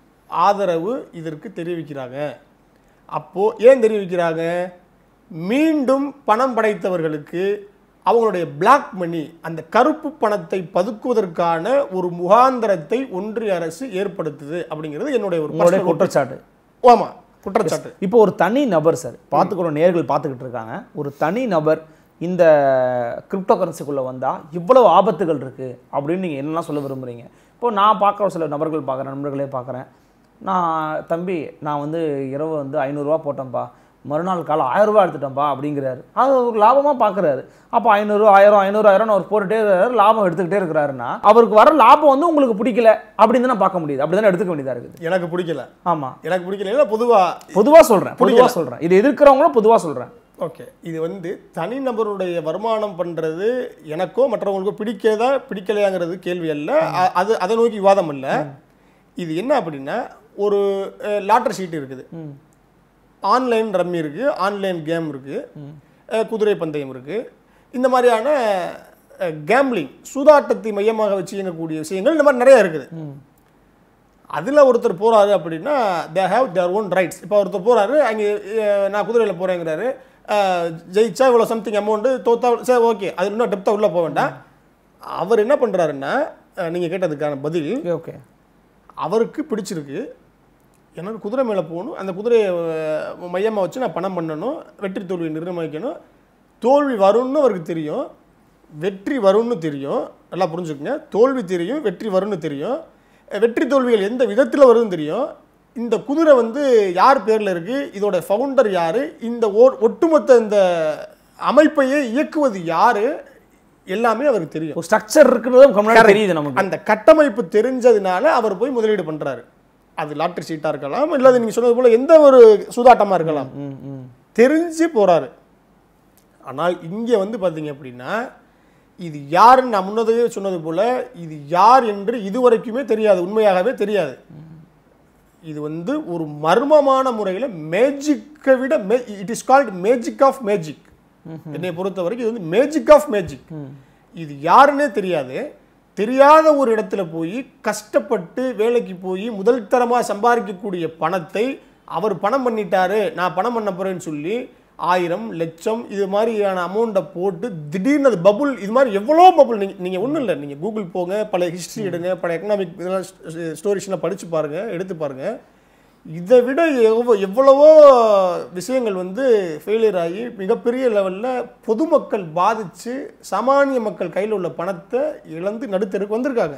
ஆதரவு இதற்கு தெரிவிக்கிறாங்க அப்போ ஏன் தெரிவிக்கிறாங்க மீண்டும் பணம் படைத்தவர்களுக்கு அவங்களுடைய பிளாக் மணி அந்த கருப்பு பணத்தை பதுக்குவதற்கான ஒரு முகாந்திரத்தை ஒன்றிய அரசு ஏற்படுத்துது அப்படிங்கிறது என்னுடைய ஒரு உங்களுடைய personal குற்றச்சாட்டு opinion. ஆமா குற்றச்சாட்டு இப்போ ஒரு தனி நபர் சார் பார்த்துக்கிற நேர்கள் பார்த்துக்கிட்டு இருக்காங்க ஒரு தனி நபர் இந்த கிரிப்டோ கரன்சிக்குள்ளே வந்தால் இவ்வளவு ஆபத்துகள் இருக்குது அப்படின்னு நீங்கள் என்னெல்லாம் சொல்ல விரும்புகிறீங்க இப்போ நான் பார்க்குற சில நபர்கள் பார்க்குறேன் நண்பர்களே பார்க்குறேன் நான் தம்பி நான் வந்து இரவு வந்து ஐநூறுரூவா போட்டேன்ப்பா மறுநாள் காலை ஆயிரம் ரூபாய் எடுத்துட்டேன்ப்பா அப்படிங்கிறாரு அது ஒரு லாபமாக பார்க்குறாரு அப்போ ஐநூறு ஆயிரம் ஐநூறு ஆயிரம் அவர் போட்டுட்டே இருக்கிறாரு லாபம் எடுத்துக்கிட்டே இருக்கிறாருன்னா அவருக்கு வர லாபம் வந்து உங்களுக்கு பிடிக்கல அப்படின்னு தானே பார்க்க முடியுது அப்படி தானே எடுத்துக்க வேண்டியதாக இருக்குது எனக்கு பிடிக்கல ஆமாம் எனக்கு பிடிக்கல இல்ல பொதுவா பொதுவாக சொல்கிறேன் பொதுவாக சொல்கிறேன் இது எதிர்க்கிறவங்களும் பொதுவாக சொல்கிறேன் ஓகே இது வந்து தனிநபருடைய வருமானம் பண்றது எனக்கோ மற்றவங்களுக்கோ பிடிக்கதா பிடிக்கலையாங்கிறது கேள்வி அல்ல அ- அது அதை நோக்கி விவாதம் அல்ல இது என்ன அப்படின்னா ஒரு லாட்டரி ஷீட் இருக்குது ஆன்லைன் ரம்மி இருக்கு ஆன்லைன் கேம் இருக்கு அஹ், குதிரை பந்தயம் இருக்கு இந்த மாதிரியான கேம்லிங் சூதாட்டத்தை மையமாக வச்சு இயங்கக்கூடிய விஷயங்கள் இந்த மாதிரி நிறைய இருக்குது அதில் ஒருத்தர் போறாரு அப்படின்னா they have their own rights இப்போ ஒருத்தர் போறாரு அங்கே அஹ், நான் குதிரையில் போகிறேங்கிறாரு ஜெயிச்சா இவ்வளோ சம்திங் அமௌண்ட்டு தோத்தா சரி ஓகே அது இன்னும் டெப்த்தாக உள்ளே போக வேண்டாம் அவர் என்ன பண்ணுறாருன்னா நீங்கள் கேட்டதுக்கான பதில் ஓகே அவருக்கு பிடிச்சிருக்கு எனக்கு குதிரை மேலே போகணும் அந்த குதிரையை மையமாக வச்சு நான் பணம் பண்ணணும் வெற்றி தோல்வியை நிர்ணயிக்கணும் தோல்வி வரும்னு அவருக்கு தெரியும் வெற்றி வரும்னு தெரியும் நல்லா புரிஞ்சுக்கங்க தோல்வி தெரியும் வெற்றி வரும்னு தெரியும் அஹ் வெற்றி தோல்விகள் எந்த விதத்தில் வரும்னு தெரியும் இந்த குதிரை வந்து யார் பேரில் இருக்குது இதோட ஃபவுண்டர் யார் இந்த ஓ- ஒட்டுமொத்த இந்த அமைப்பையே இயக்குவது யார் எல்லாமே அவருக்கு தெரியும் ஒரு ஸ்ட்ரக்சர் இருக்குன்றது நமக்கு முன்னாடி தெரியுது நமக்கு அந்த கட்டமைப்பு தெரிஞ்சதுனால அவர் போய் முதலீடு பண்றாரு அது லாட்டரி சீட்டா இருக்கலாம் இல்ல நீங்க சொன்னது போல எந்த ஒரு சூதாட்டமா இருக்கலாம் ம், ம். தெரிஞ்சு போறாரு ஆனால் இங்க வந்து பாத்தீங்க அப்படின்னா இது யாருன்னு நான் முன்னதே சொன்னது போல இது யார் என்று இதுவரைக்குமே தெரியாது உண்மையாகவே தெரியாது இது வந்து ஒரு மர்மமான முறையில் மேஜிக்கை விட it is called magic of magic என்னை பொறுத்த வரைக்கும் இது வந்து மேஜிக் ஆஃப் மேஜிக் இது யாருன்னே தெரியாது தெரியாத ஒரு இடத்துல போய் கஷ்டப்பட்டு வேலைக்கு போய் முதல் தரமாக சம்பாதிக்கக்கூடிய பணத்தை அவர் பணம் பண்ணிட்டாரு நான் பணம் பண்ண போறேன்னு சொல்லி ஆயிரம் லட்சம் இது மாதிரியான அமௌண்ட்டை போட்டு திடீர்னு அது பபுள் இது மாதிரி எவ்வளோ பபுள் நீங்கள் நீங்கள் ஒன்றும் இல்லை நீங்கள் கூகுள் போங்க பல ஹிஸ்ட்ரி எடுங்க பல எக்கனாமிக் இதெல்லாம் ஸ்டோரிஸ்லாம் படித்து பாருங்கள் எடுத்து பாருங்கள் இதை விட எவ்வளோ எவ்வளவோ விஷயங்கள் வந்து ஃபெயிலியர் ஆகி மிகப்பெரிய லெவலில் பொதுமக்கள் பாதித்து சாமானிய மக்கள் கையில் உள்ள பணத்தை இழந்து நடுத்தருக்கு வந்திருக்காங்க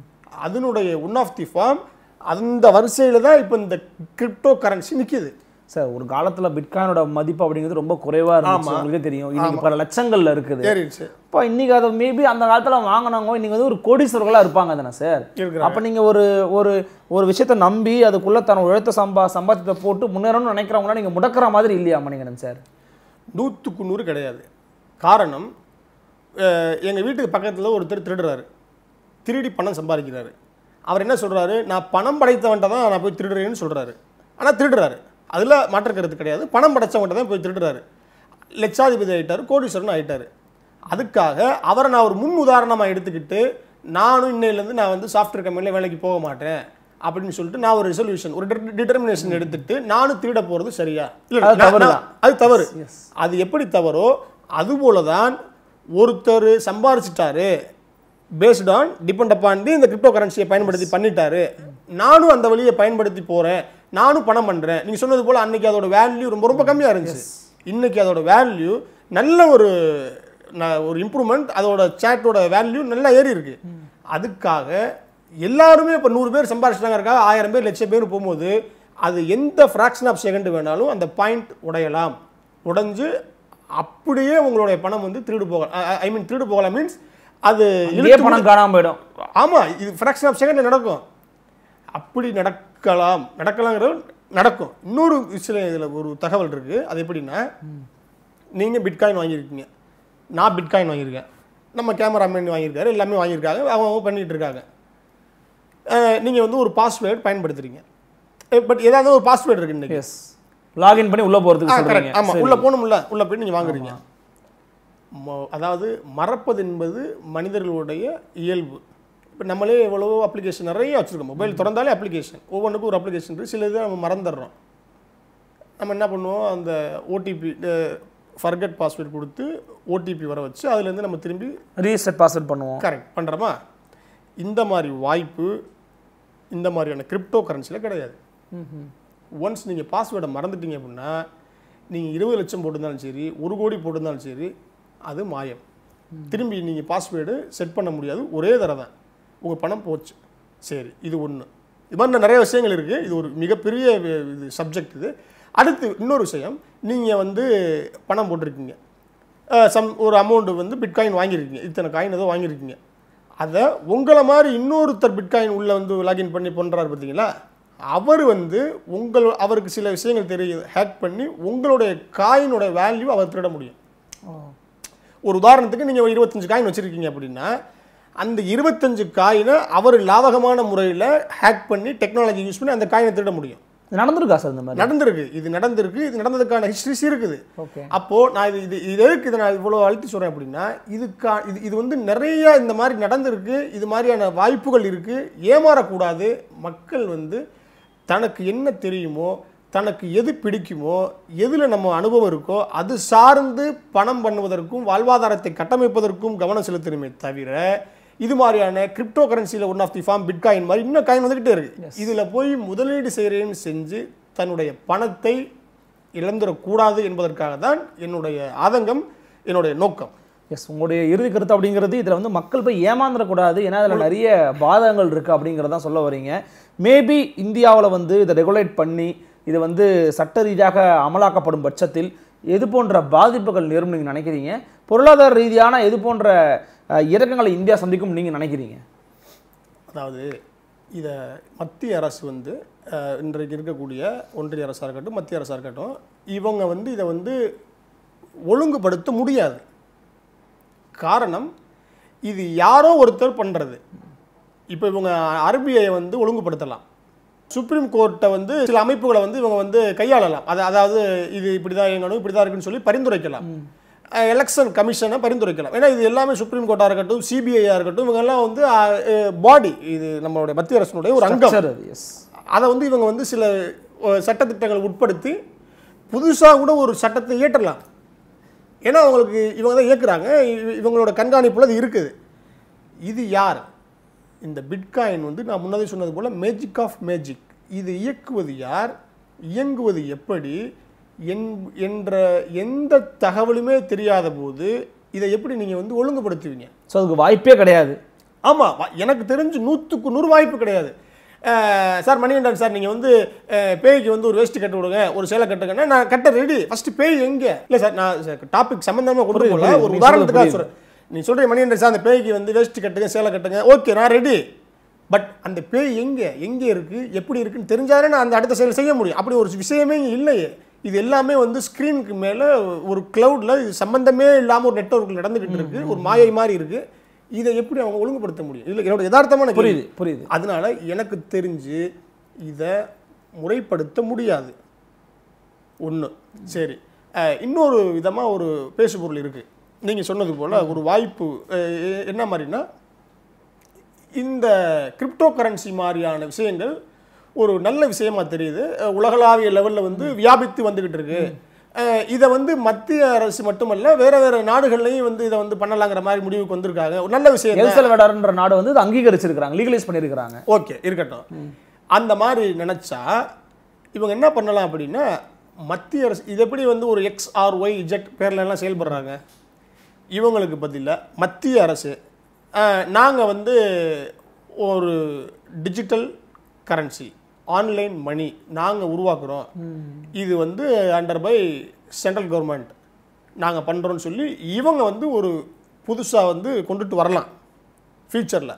அதனுடைய ஒன் ஆஃப் தி ஃபார்ம் அந்த வரிசையில் தான் இப்போ இந்த கிரிப்டோ கரன்சி நிற்கிது சார் ஒரு காலத்துல பிட்காயினோட மதிப்பு அப்படிங்கிறது ரொம்ப குறைவா இருந்துச்சு ஆமா. உங்களுக்கே தெரியும் இன்னைக்கு பல லட்சங்கள்ல இருக்குது ஏறிடுச்சு இப்போ இன்னைக்கு அதை மேபி அந்த காலத்துல வாங்கினவங்க இன்னைக்கு வந்து ஒரு கோடீஸ்வரர்களா இருப்பாங்க தானே சார் இருக்கிறாங்க. அப்ப நீங்க ஒரு ஒரு ஒரு விஷயத்தை நம்பி அதுக்குள்ள தன் உழைத்த சம்பா சம்பாத்தியத்தை போட்டு முன்னேறணும்னு நினைக்கிறவங்கள நீங்க முடக்கிற மாதிரி இல்லையா மணிகண்டன் சார் நூற்றுக்கு நூறு கிடையாது காரணம் அஹ், எங்க வீட்டுக்கு பக்கத்துல ஒருத்தர் திருடுறாரு திருடி பணம் சம்பாதிக்கிறாரு அவர் என்ன சொல்றாரு நான் பணம் படைத்தவன்ட்ட தான் நான் போய் திருடுறேன்னு சொல்றாரு ஆனா திருடுறாரு அதுல மாற்று கருத்து கிடையாது பணம் படைச்சவன்ட்ட தான் போய் திருடுறாரு லட்சாதிபதி ஆயிட்டாரு கோடீஸ்வரன் ஆயிட்டாரு அதுக்காக அவரை நான் ஒரு முன் உதாரணமா எடுத்துக்கிட்டு நானும் இன்னையிலேருந்து நான் வந்து சாஃப்ட்வேர் கம்பெனியில் வேலைக்கு போக மாட்டேன் அப்படின்னு சொல்லிட்டு நான் ஒரு ரெசல்யூஷன் ஒரு டிட்டர்மினேஷன் எடுத்துட்டு நானும் திருட போறது சரியா இல்ல அது நான்- தவறுதான். நான்- அது தவறு Yes. அது எப்படி தவறோ அதுபோல தான் ஒருத்தர் சம்பாரிச்சிட்டாரு பேஸ்ட் ஆன் டிபெண்ட் அப்பான் இந்த கிரிப்டோ கரன்சியை பயன்படுத்தி பண்ணிட்டாரு நானும் அந்த வழியை பயன்படுத்தி போறேன் நானும் பணம் பண்றேன் நீங்க சொன்னது போல அன்னைக்கு அதோட வேல்யூ ரொம்ப ரொம்ப கம்மியா இருந்துச்சு இன்னைக்கு அதோட வேல்யூ நல்ல ஒரு ந- ஒரு இம்ப்ரூவ்மெண்ட் அதோட சேட்டோட வேல்யூ நல்லா ஏறி இருக்கு அதுக்காக எல்லாருமே இப்போ நூறு பேர் சம்பாரிச்சிட்டாங்க இருக்கா ஆயிரம் பேர் லட்சம் பேர் போகும்போது அது எந்த ஃப்ராக்ஷன் ஆஃப் செகண்ட் வேணாலும் அந்த பாயிண்ட் உடையலாம் உடைஞ்சு அப்படியே உங்களுடைய பணம் வந்து திருடு போகலாம் ஐ மீன் திருடு போகலாம் மீன்ஸ் அது இதே இழுத்து பணம் காணாம போயிடும் ஆமா இது ஃப்ராக்ஷன் ஆஃப் செகண்ட் நடக்கும் அப்படி நடக்கலாம் நடக்கலாங்கிறது நடக்கும் இன்னொரு விஷயம் இதுல ஒரு தகவல் இருக்கு அது எப்படின்னா நீங்க பிட்காயின் வாங்கியிருக்கீங்க நான் பிட்காயின் வாங்கியிருக்கேன் நம்ம கேமராமேன் வாங்கியிருக்காரு எல்லாமே வாங்கியிருக்காங்க அவங்க அவங்க பண்ணிட்டு இருக்காங்க அஹ், நீங்க வந்து ஒரு பாஸ்வேர்டு பயன்படுத்துறீங்க பட் ஏதாவது ஒரு பாஸ்வேர்டு இருக்கு இன்னைக்கு எஸ் லாகின் பண்ணி உள்ள போறதுக்கு சொல்றீங்க கரெக்ட் ஆமா சரி. உள்ள போகணும்ல உள்ள போய் நீங்க வாங்குறீங்க மொ- அதாவது மறப்பது என்பது மனிதர்களுடைய இயல்பு இப்போ நம்மளே எவ்வளவோ அப்ளிகேஷன் நிறைய வச்சுருக்கோம் மொபைல் திறந்தாலே அப்ளிகேஷன் ஒவ்வொன்றுக்கும் ஒரு அப்ளிகேஷன் இருக்குது சில இதை நம்ம மறந்துடுறோம் நம்ம என்ன பண்ணுவோம் அந்த ஓடிபி ஃபர்கட் பாஸ்வேர்ட் கொடுத்து ஓடிபி வர வச்சு அதுலேருந்து நம்ம திரும்பி ரீசெட் பாஸ்வேர்ட் பண்ணுவோம் கரெக்ட் பண்ணுறோமா இந்த மாதிரி வாய்ப்பு இந்த மாதிரியான கிரிப்டோ கரன்சியில் கிடையாது ஒன்ஸ் நீங்கள் பாஸ்வேர்டை மறந்துட்டீங்க அப்படின்னா நீங்கள் இருபது லட்சம் போட்டிருந்தாலும் சரி ஒரு கோடி போட்டிருந்தாலும் சரி அது மாயம் திரும்பி நீங்கள் பாஸ்வேர்டு செட் பண்ண முடியாது ஒரே தடவை தான் உங்கள் பணம் போச்சு சரி இது ஒன்று இது மாதிரி நிறைய விஷயங்கள் இருக்குது இது ஒரு மிகப்பெரிய வி- இது சப்ஜெக்ட் இது அடுத்து இன்னொரு விஷயம் நீங்கள் வந்து பணம் போட்டிருக்கீங்க சம் ஒரு அமௌண்ட் வந்து பிட்காயின் வாங்கியிருக்கீங்க இத்தனை காயின் ஏதோ வாங்கியிருக்கீங்க அதை உங்களை மாதிரி இன்னொருத்தர் பிட்காயின் உள்ள வந்து லாகின் பண்ணி பண்ணுறாரு பார்த்தீங்களா அவர் வந்து உங்கள் அவருக்கு சில விஷயங்கள் தெரியுது ஹேக் பண்ணி உங்களுடைய காயினோட வேல்யூ அவர் திருட முடியும் ஒரு உதாரணத்துக்கு நீங்கள் ஒரு இருபத்தஞ்சு காயின் வச்சுருக்கீங்க அப்படின்னா அந்த இருபத்தஞ்சு காயினை அவர் லாபகமான முறையில் ஹேக் பண்ணி டெக்னாலஜி யூஸ் பண்ணி அந்த காயினை திருட முடியும் இது நடந்திருக்கா சார் இந்த மாதிரி நடந்திருக்கு இது நடந்திருக்கு இது நடந்ததுக்கான ஹிஸ்ட்ரிஸ் இருக்குது ஓகே அப்போ நான் இது இது இது எதுக்கு இதை நான் இவ்வளோ அழுத்தி சொல்கிறேன் அப்படின்னா இதுக்கா இது இது வந்து நிறைய இந்த மாதிரி நடந்திருக்கு இது மாதிரியான வாய்ப்புகள் இருக்கு ஏமாறக்கூடாது மக்கள் வந்து தனக்கு என்ன தெரியுமோ தனக்கு எது பிடிக்குமோ எதில் நம்ம அனுபவம் இருக்கோ அது சார்ந்து பணம் பண்ணுவதற்கும் வாழ்வாதாரத்தை கட்டமைப்பதற்கும் கவனம் செலுத்தணுமே தவிர இது மாதிரியான கிரிப்டோ கரன்சியில் one of the form bitcoin மாதிரி இன்னும் காயின் வந்துகிட்டே இருக்கு இதில் போய் முதலீடு செய்கிறேன்னு செஞ்சு தன்னுடைய பணத்தை இழந்துடக்கூடாது என்பதற்காக தான் என்னுடைய ஆதங்கம் என்னுடைய நோக்கம் எஸ் உங்களுடைய இறுதி கருத்து அப்படிங்கிறது இதில் வந்து மக்கள் போய் ஏமாந்துடக்கூடாது ஏன்னா இதில் நிறைய பாதகங்கள் இருக்குது அப்படிங்கிறத சொல்ல வரீங்க மேபி இந்தியாவில் வந்து இதை ரெகுலேட் பண்ணி இது வந்து சட்ட ரீதியாக அமலாக்கப்படும் பட்சத்தில் எது போன்ற பாதிப்புகள் நேரும் நீங்கள் நினைக்கிறீங்க பொருளாதார ரீதியான எது போன்ற அஹ், இறக்கங்களை இந்தியா சந்திக்கும் நீங்கள் நினைக்கிறீங்க அதாவது இதை மத்திய அரசு வந்து அஹ், இன்றைக்கு இருக்கக்கூடிய ஒன்றிய அரசாக இருக்கட்டும் மத்திய அரசாக இருக்கட்டும் இவங்க வந்து இதை வந்து ஒழுங்குபடுத்த முடியாது காரணம் இது யாரோ ஒருத்தர் பண்ணுறது இப்போ இவங்க ஆர்பிஐ வந்து ஒழுங்குபடுத்தலாம் சுப்ரீம் கோர்ட்டை வந்து சில அமைப்புகளை வந்து இவங்க வந்து கையாளலாம் அது அதாவது இது இப்படி தான் இயங்கணும் இப்படி தான் இருக்குன்னு சொல்லி பரிந்துரைக்கலாம் எலெக்ஷன் கமிஷனை பரிந்துரைக்கலாம் ஏன்னா இது எல்லாமே சுப்ரீம் கோர்ட்டாக இருக்கட்டும் சிபிஐயாக இருக்கட்டும் இவங்கெல்லாம் வந்து பாடி இது நம்மளுடைய மத்திய அரசினுடைய ஒரு அங்கம் Structure அது எஸ் அதை வந்து இவங்க வந்து சில அஹ், சட்டத்திட்டங்களை உட்படுத்தி புதுசாக கூட ஒரு சட்டத்தை இயற்றலாம் ஏன்னா அவங்களுக்கு இவங்க தான் இயக்குறாங்க இவ- இவங்களோட கண்காணிப்புல அது இருக்குது இது யார் இந்த பிட்காயின் வந்து நான் முன்னதே சொன்னது போல் மேஜிக் ஆஃப் மேஜிக் இது இயக்குவது யார் இயங்குவது எப்படி என் என்ற எந்த தகவலுமே தெரியாத போது இதை எப்படி நீங்கள் வந்து ஒழுங்குபடுத்துவீங்க ஸோ அதுக்கு வாய்ப்பே கிடையாது ஆமாம் எனக்கு தெரிஞ்சு நூற்றுக்கு நூறு வாய்ப்பு கிடையாது அஹ், சார் மணிகண்டன் சார் நீங்கள் வந்து அஹ், பேய்க்கு வந்து ஒரு வேஷ்டி கட்டு விடுங்க ஒரு சேலை கட்டுங்கன்னா நான் கட்ட ரெடி ஃபஸ்ட்டு பேய் எங்கே இல்லை சார் நான் டாபிக் சம்மந்தமாக கொண்டு புரியுது, போகல புரியுது. ஒரு நீ உதாரணத்துக்காக சொல்றது சொல்கிறேன் நீ சொல்கிற மணிகண்டன் சார் அந்த பேய்க்கு வந்து வேஷ்டி கட்டுங்க சேலை கட்டுங்க ஓகே நான் ரெடி பட் அந்த பேய் எங்கே எங்கே இருக்குது எப்படி இருக்குன்னு தெரிஞ்சாலே நான் அந்த அடுத்த செயல் செய்ய முடியும் அப்படி ஒரு விஷயமே இங்க இல்லையே இது எல்லாமே வந்து ஸ்க்ரீனுக்கு மேலே ஒரு க்ளவுடில் இது சம்பந்தமே இல்லாமல் ஒரு நெட்வொர்க்கில் நடந்துக்கிட்டு இருக்கு ஒரு மாயை மாதிரி இருக்கு இதை எப்படி அவங்க ஒழுங்குபடுத்த முடியும் இல்லை என்னோட யதார்த்தமான கேள்வி. புரியுது புரியுது அதனால எனக்கு தெரிஞ்சு இதை முறைப்படுத்த முடியாது ஒன்று சரி அஹ், இன்னொரு விதமாக ஒரு பேசுபொருள் இருக்குது நீங்கள் சொன்னது போல் ஒரு வாய்ப்பு அஹ், எ- என்ன மாதிரினா இந்த கிரிப்டோ கரன்சி மாதிரியான விஷயங்கள் ஒரு நல்ல விஷயமா தெரியுது அஹ், உலகளாவிய லெவலில் வந்து வியாபித்து வந்துக்கிட்டு இருக்கு அஹ், இதை வந்து மத்திய அரசு மட்டுமல்ல வேற வேற நாடுகள்லையும் வந்து இதை வந்து பண்ணலாங்கிற மாதிரி முடிவுக்கு வந்திருக்காங்க ஒரு நல்ல விஷயம் தான். எல்சல்வடார்ன்ற நாடு வந்து இதை அங்கீகரிச்சிருக்காங்க லீகலைஸ் பண்ணியிருக்காங்க ஓகே இருக்கட்டும் அந்த மாதிரி நினைச்சா இவங்க என்ன பண்ணலாம் அப்படின்னா மத்திய அரசு இது எப்படி வந்து ஒரு எக்ஸ் ஆர் ஒய் இஜெட் பேர்ல எல்லாம் செயல்படுறாங்க இவங்களுக்கு பதிலாக மத்திய அரசு நாங்கள் வந்து ஒரு டிஜிட்டல் கரன்சி ஆன்லைன் மணி நாங்கள் உருவாக்குறோம் இது வந்து அண்டர் பை சென்ட்ரல் கவர்மெண்ட் நாங்கள் பண்ணுறோன்னு சொல்லி இவங்க வந்து ஒரு புதுசாக வந்து கொண்டுட்டு வரலாம் ஃபியூச்சரில்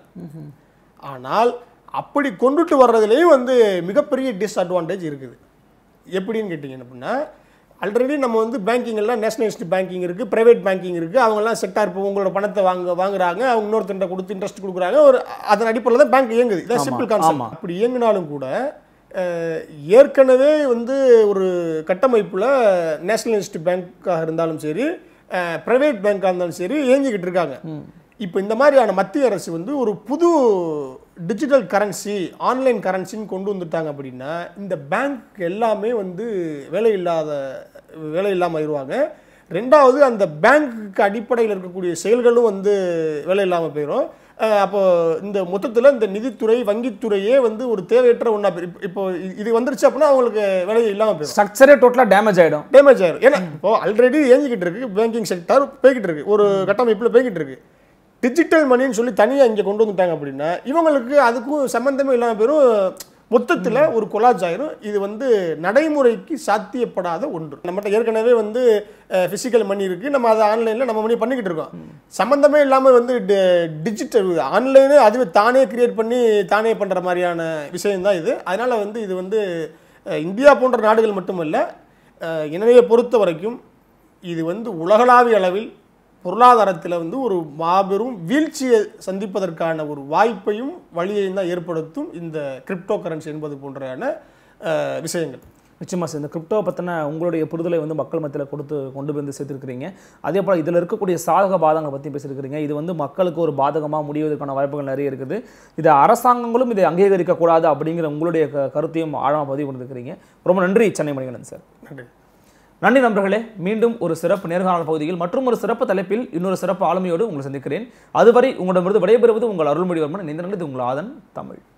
ஆனால் அப்படி கொண்டுட்டு வர்றதுலேயும் வந்து மிகப்பெரிய டிஸ்அட்வான்டேஜ் இருக்குது எப்படின்னு கேட்டிங்க அப்படின்னா ஆல்ரெடி நம்ம வந்து பேங்கிங் எல்லாம் நேஷனலிஸ்ட் பேங்கிங் இருக்குது ப்ரைவேட் பேங்கிங் இருக்குது அவங்கெல்லாம் செக்டார் இப்போ உங்களோட பணத்தை வாங்க வாங்குறாங்க அவங்க இன்னொருத்தண்ட கொடுத்து இன்ட்ரெஸ்ட் கொடுக்குறாங்க ஒரு அதன் அடிப்படையில் தான் பேங்க் இயங்குது இதான் ஆமா, சிம்பிள் ஆமா. கான்செப்ட் அப்படி இயங்கினாலும் கூட அஹ், ஏற்கனவே வந்து ஒரு கட்டமைப்பில் நேஷனலிஸ்ட் பேங்க்காக இருந்தாலும் சரி ப்ரைவேட் பேங்காக இருந்தாலும் சரி இயங்கிக்கிட்டு இருக்காங்க இப்போ இந்த மாதிரியான மத்திய அரசு வந்து ஒரு புது டிஜிட்டல் கரன்சி ஆன்லைன் கரன்சின்னு கொண்டு வந்துட்டாங்க அப்படின்னா இந்த பேங்க் எல்லாமே வந்து வேலை இல்லாத வேலை இல்லாமல் ஆயிடுவாங்க ரெண்டாவது அந்த பேங்க்குக்கு அடிப்படையில் இருக்கக்கூடிய செயல்களும் வந்து வேலை இல்லாமல் போயிடும் அஹ் அப்போ இந்த மொத்தத்தில் இந்த நிதித்துறை வங்கித்துறையே வந்து ஒரு தேவையற்ற ஒன்றா இப்போ இ- இது வந்துருச்சு அப்படின்னா அவங்களுக்கு வேலை இல்லாமல் போயிடும் ஸ்ட்ரக்சரே டோட்டலாக டேமேஜ் ஆயிடும் டேமேஜ் ஆயிரும் ஏன்னா இப்போ ஆல்ரெடி இயங்கிக்கிட்டு இருக்கு பேங்கிங் செக்டார் போய்கிட்டு இருக்கு ஒரு கட்டமைப்பில் போய்கிட்டு இருக்கு டிஜிட்டல் மணின்னு சொல்லி தனியாக இங்கே கொண்டு வந்துட்டாங்க அப்படின்னா இவங்களுக்கு அதுக்கும் சம்மந்தமே இல்லாமல் போயிரும் மொத்தத்தில் ஒரு கொலாஜ் ஆயிரும் இது வந்து நடைமுறைக்கு சாத்தியப்படாத ஒன்று நம்மகிட்ட ஏற்கனவே வந்து ஃபிசிக்கல் மணி இருக்குது நம்ம அதை ஆன்லைனில் நம்ம மணி பண்ணிக்கிட்டு இருக்கோம் சம்மந்தமே இல்லாமல் வந்து டிஜிட்டல் ஆன்லைனு அதுவே தானே கிரியேட் பண்ணி தானே பண்ணுற மாதிரியான விஷயம்தான் இது அதனால் வந்து இது வந்து அஹ், இந்தியா போன்ற நாடுகள் மட்டுமல்ல அஹ், என்னைய பொறுத்த வரைக்கும் இது வந்து உலகளாவிய அளவில் பொருளாதாரத்தில் வந்து ஒரு மாபெரும் வீழ்ச்சியை சந்திப்பதற்கான ஒரு வாய்ப்பையும் வழியையும் தான் ஏற்படுத்தும் இந்த கிரிப்டோ கரன்சி என்பது போன்றயான அஹ், விஷயங்கள் நிச்சயமா சார் இந்த கிரிப்டோ பற்றின உங்களுடைய புரிதலை வந்து மக்கள் மத்தியில் கொடுத்து கொண்டு வந்து சேர்த்துருக்கிறீங்க அதே போல் இதில் இருக்கக்கூடிய சாதக பாதங்களை பற்றி பேசியிருக்கிறீங்க இது வந்து மக்களுக்கு ஒரு பாதகமாக முடிவதற்கான வாய்ப்புகள் நிறைய இருக்குது இதை அரசாங்கங்களும் இதை அங்கீகரிக்கக்கூடாது அப்படிங்கிற உங்களுடைய க- கருத்தையும் ஆழமாக பதிவு பண்ணிருக்கிறீங்க ரொம்ப நன்றி சென்னை மணிகண்டன் சார் நன்றி நன்றி நண்பர்களே மீண்டும் ஒரு சிறப்பு நேர்காணல் பகுதியில் மற்றும் ஒரு சிறப்பு தலைப்பில் இன்னொரு சிறப்பு ஆளுமையோடு உங்களை சந்திக்கிறேன் அதுவரை உங்களிடமிருந்து விடைபெறுவது உங்கள் அருள்மொழிவர்மன் இந்த நல்லது உங்கள் ஆதன் தமிழ்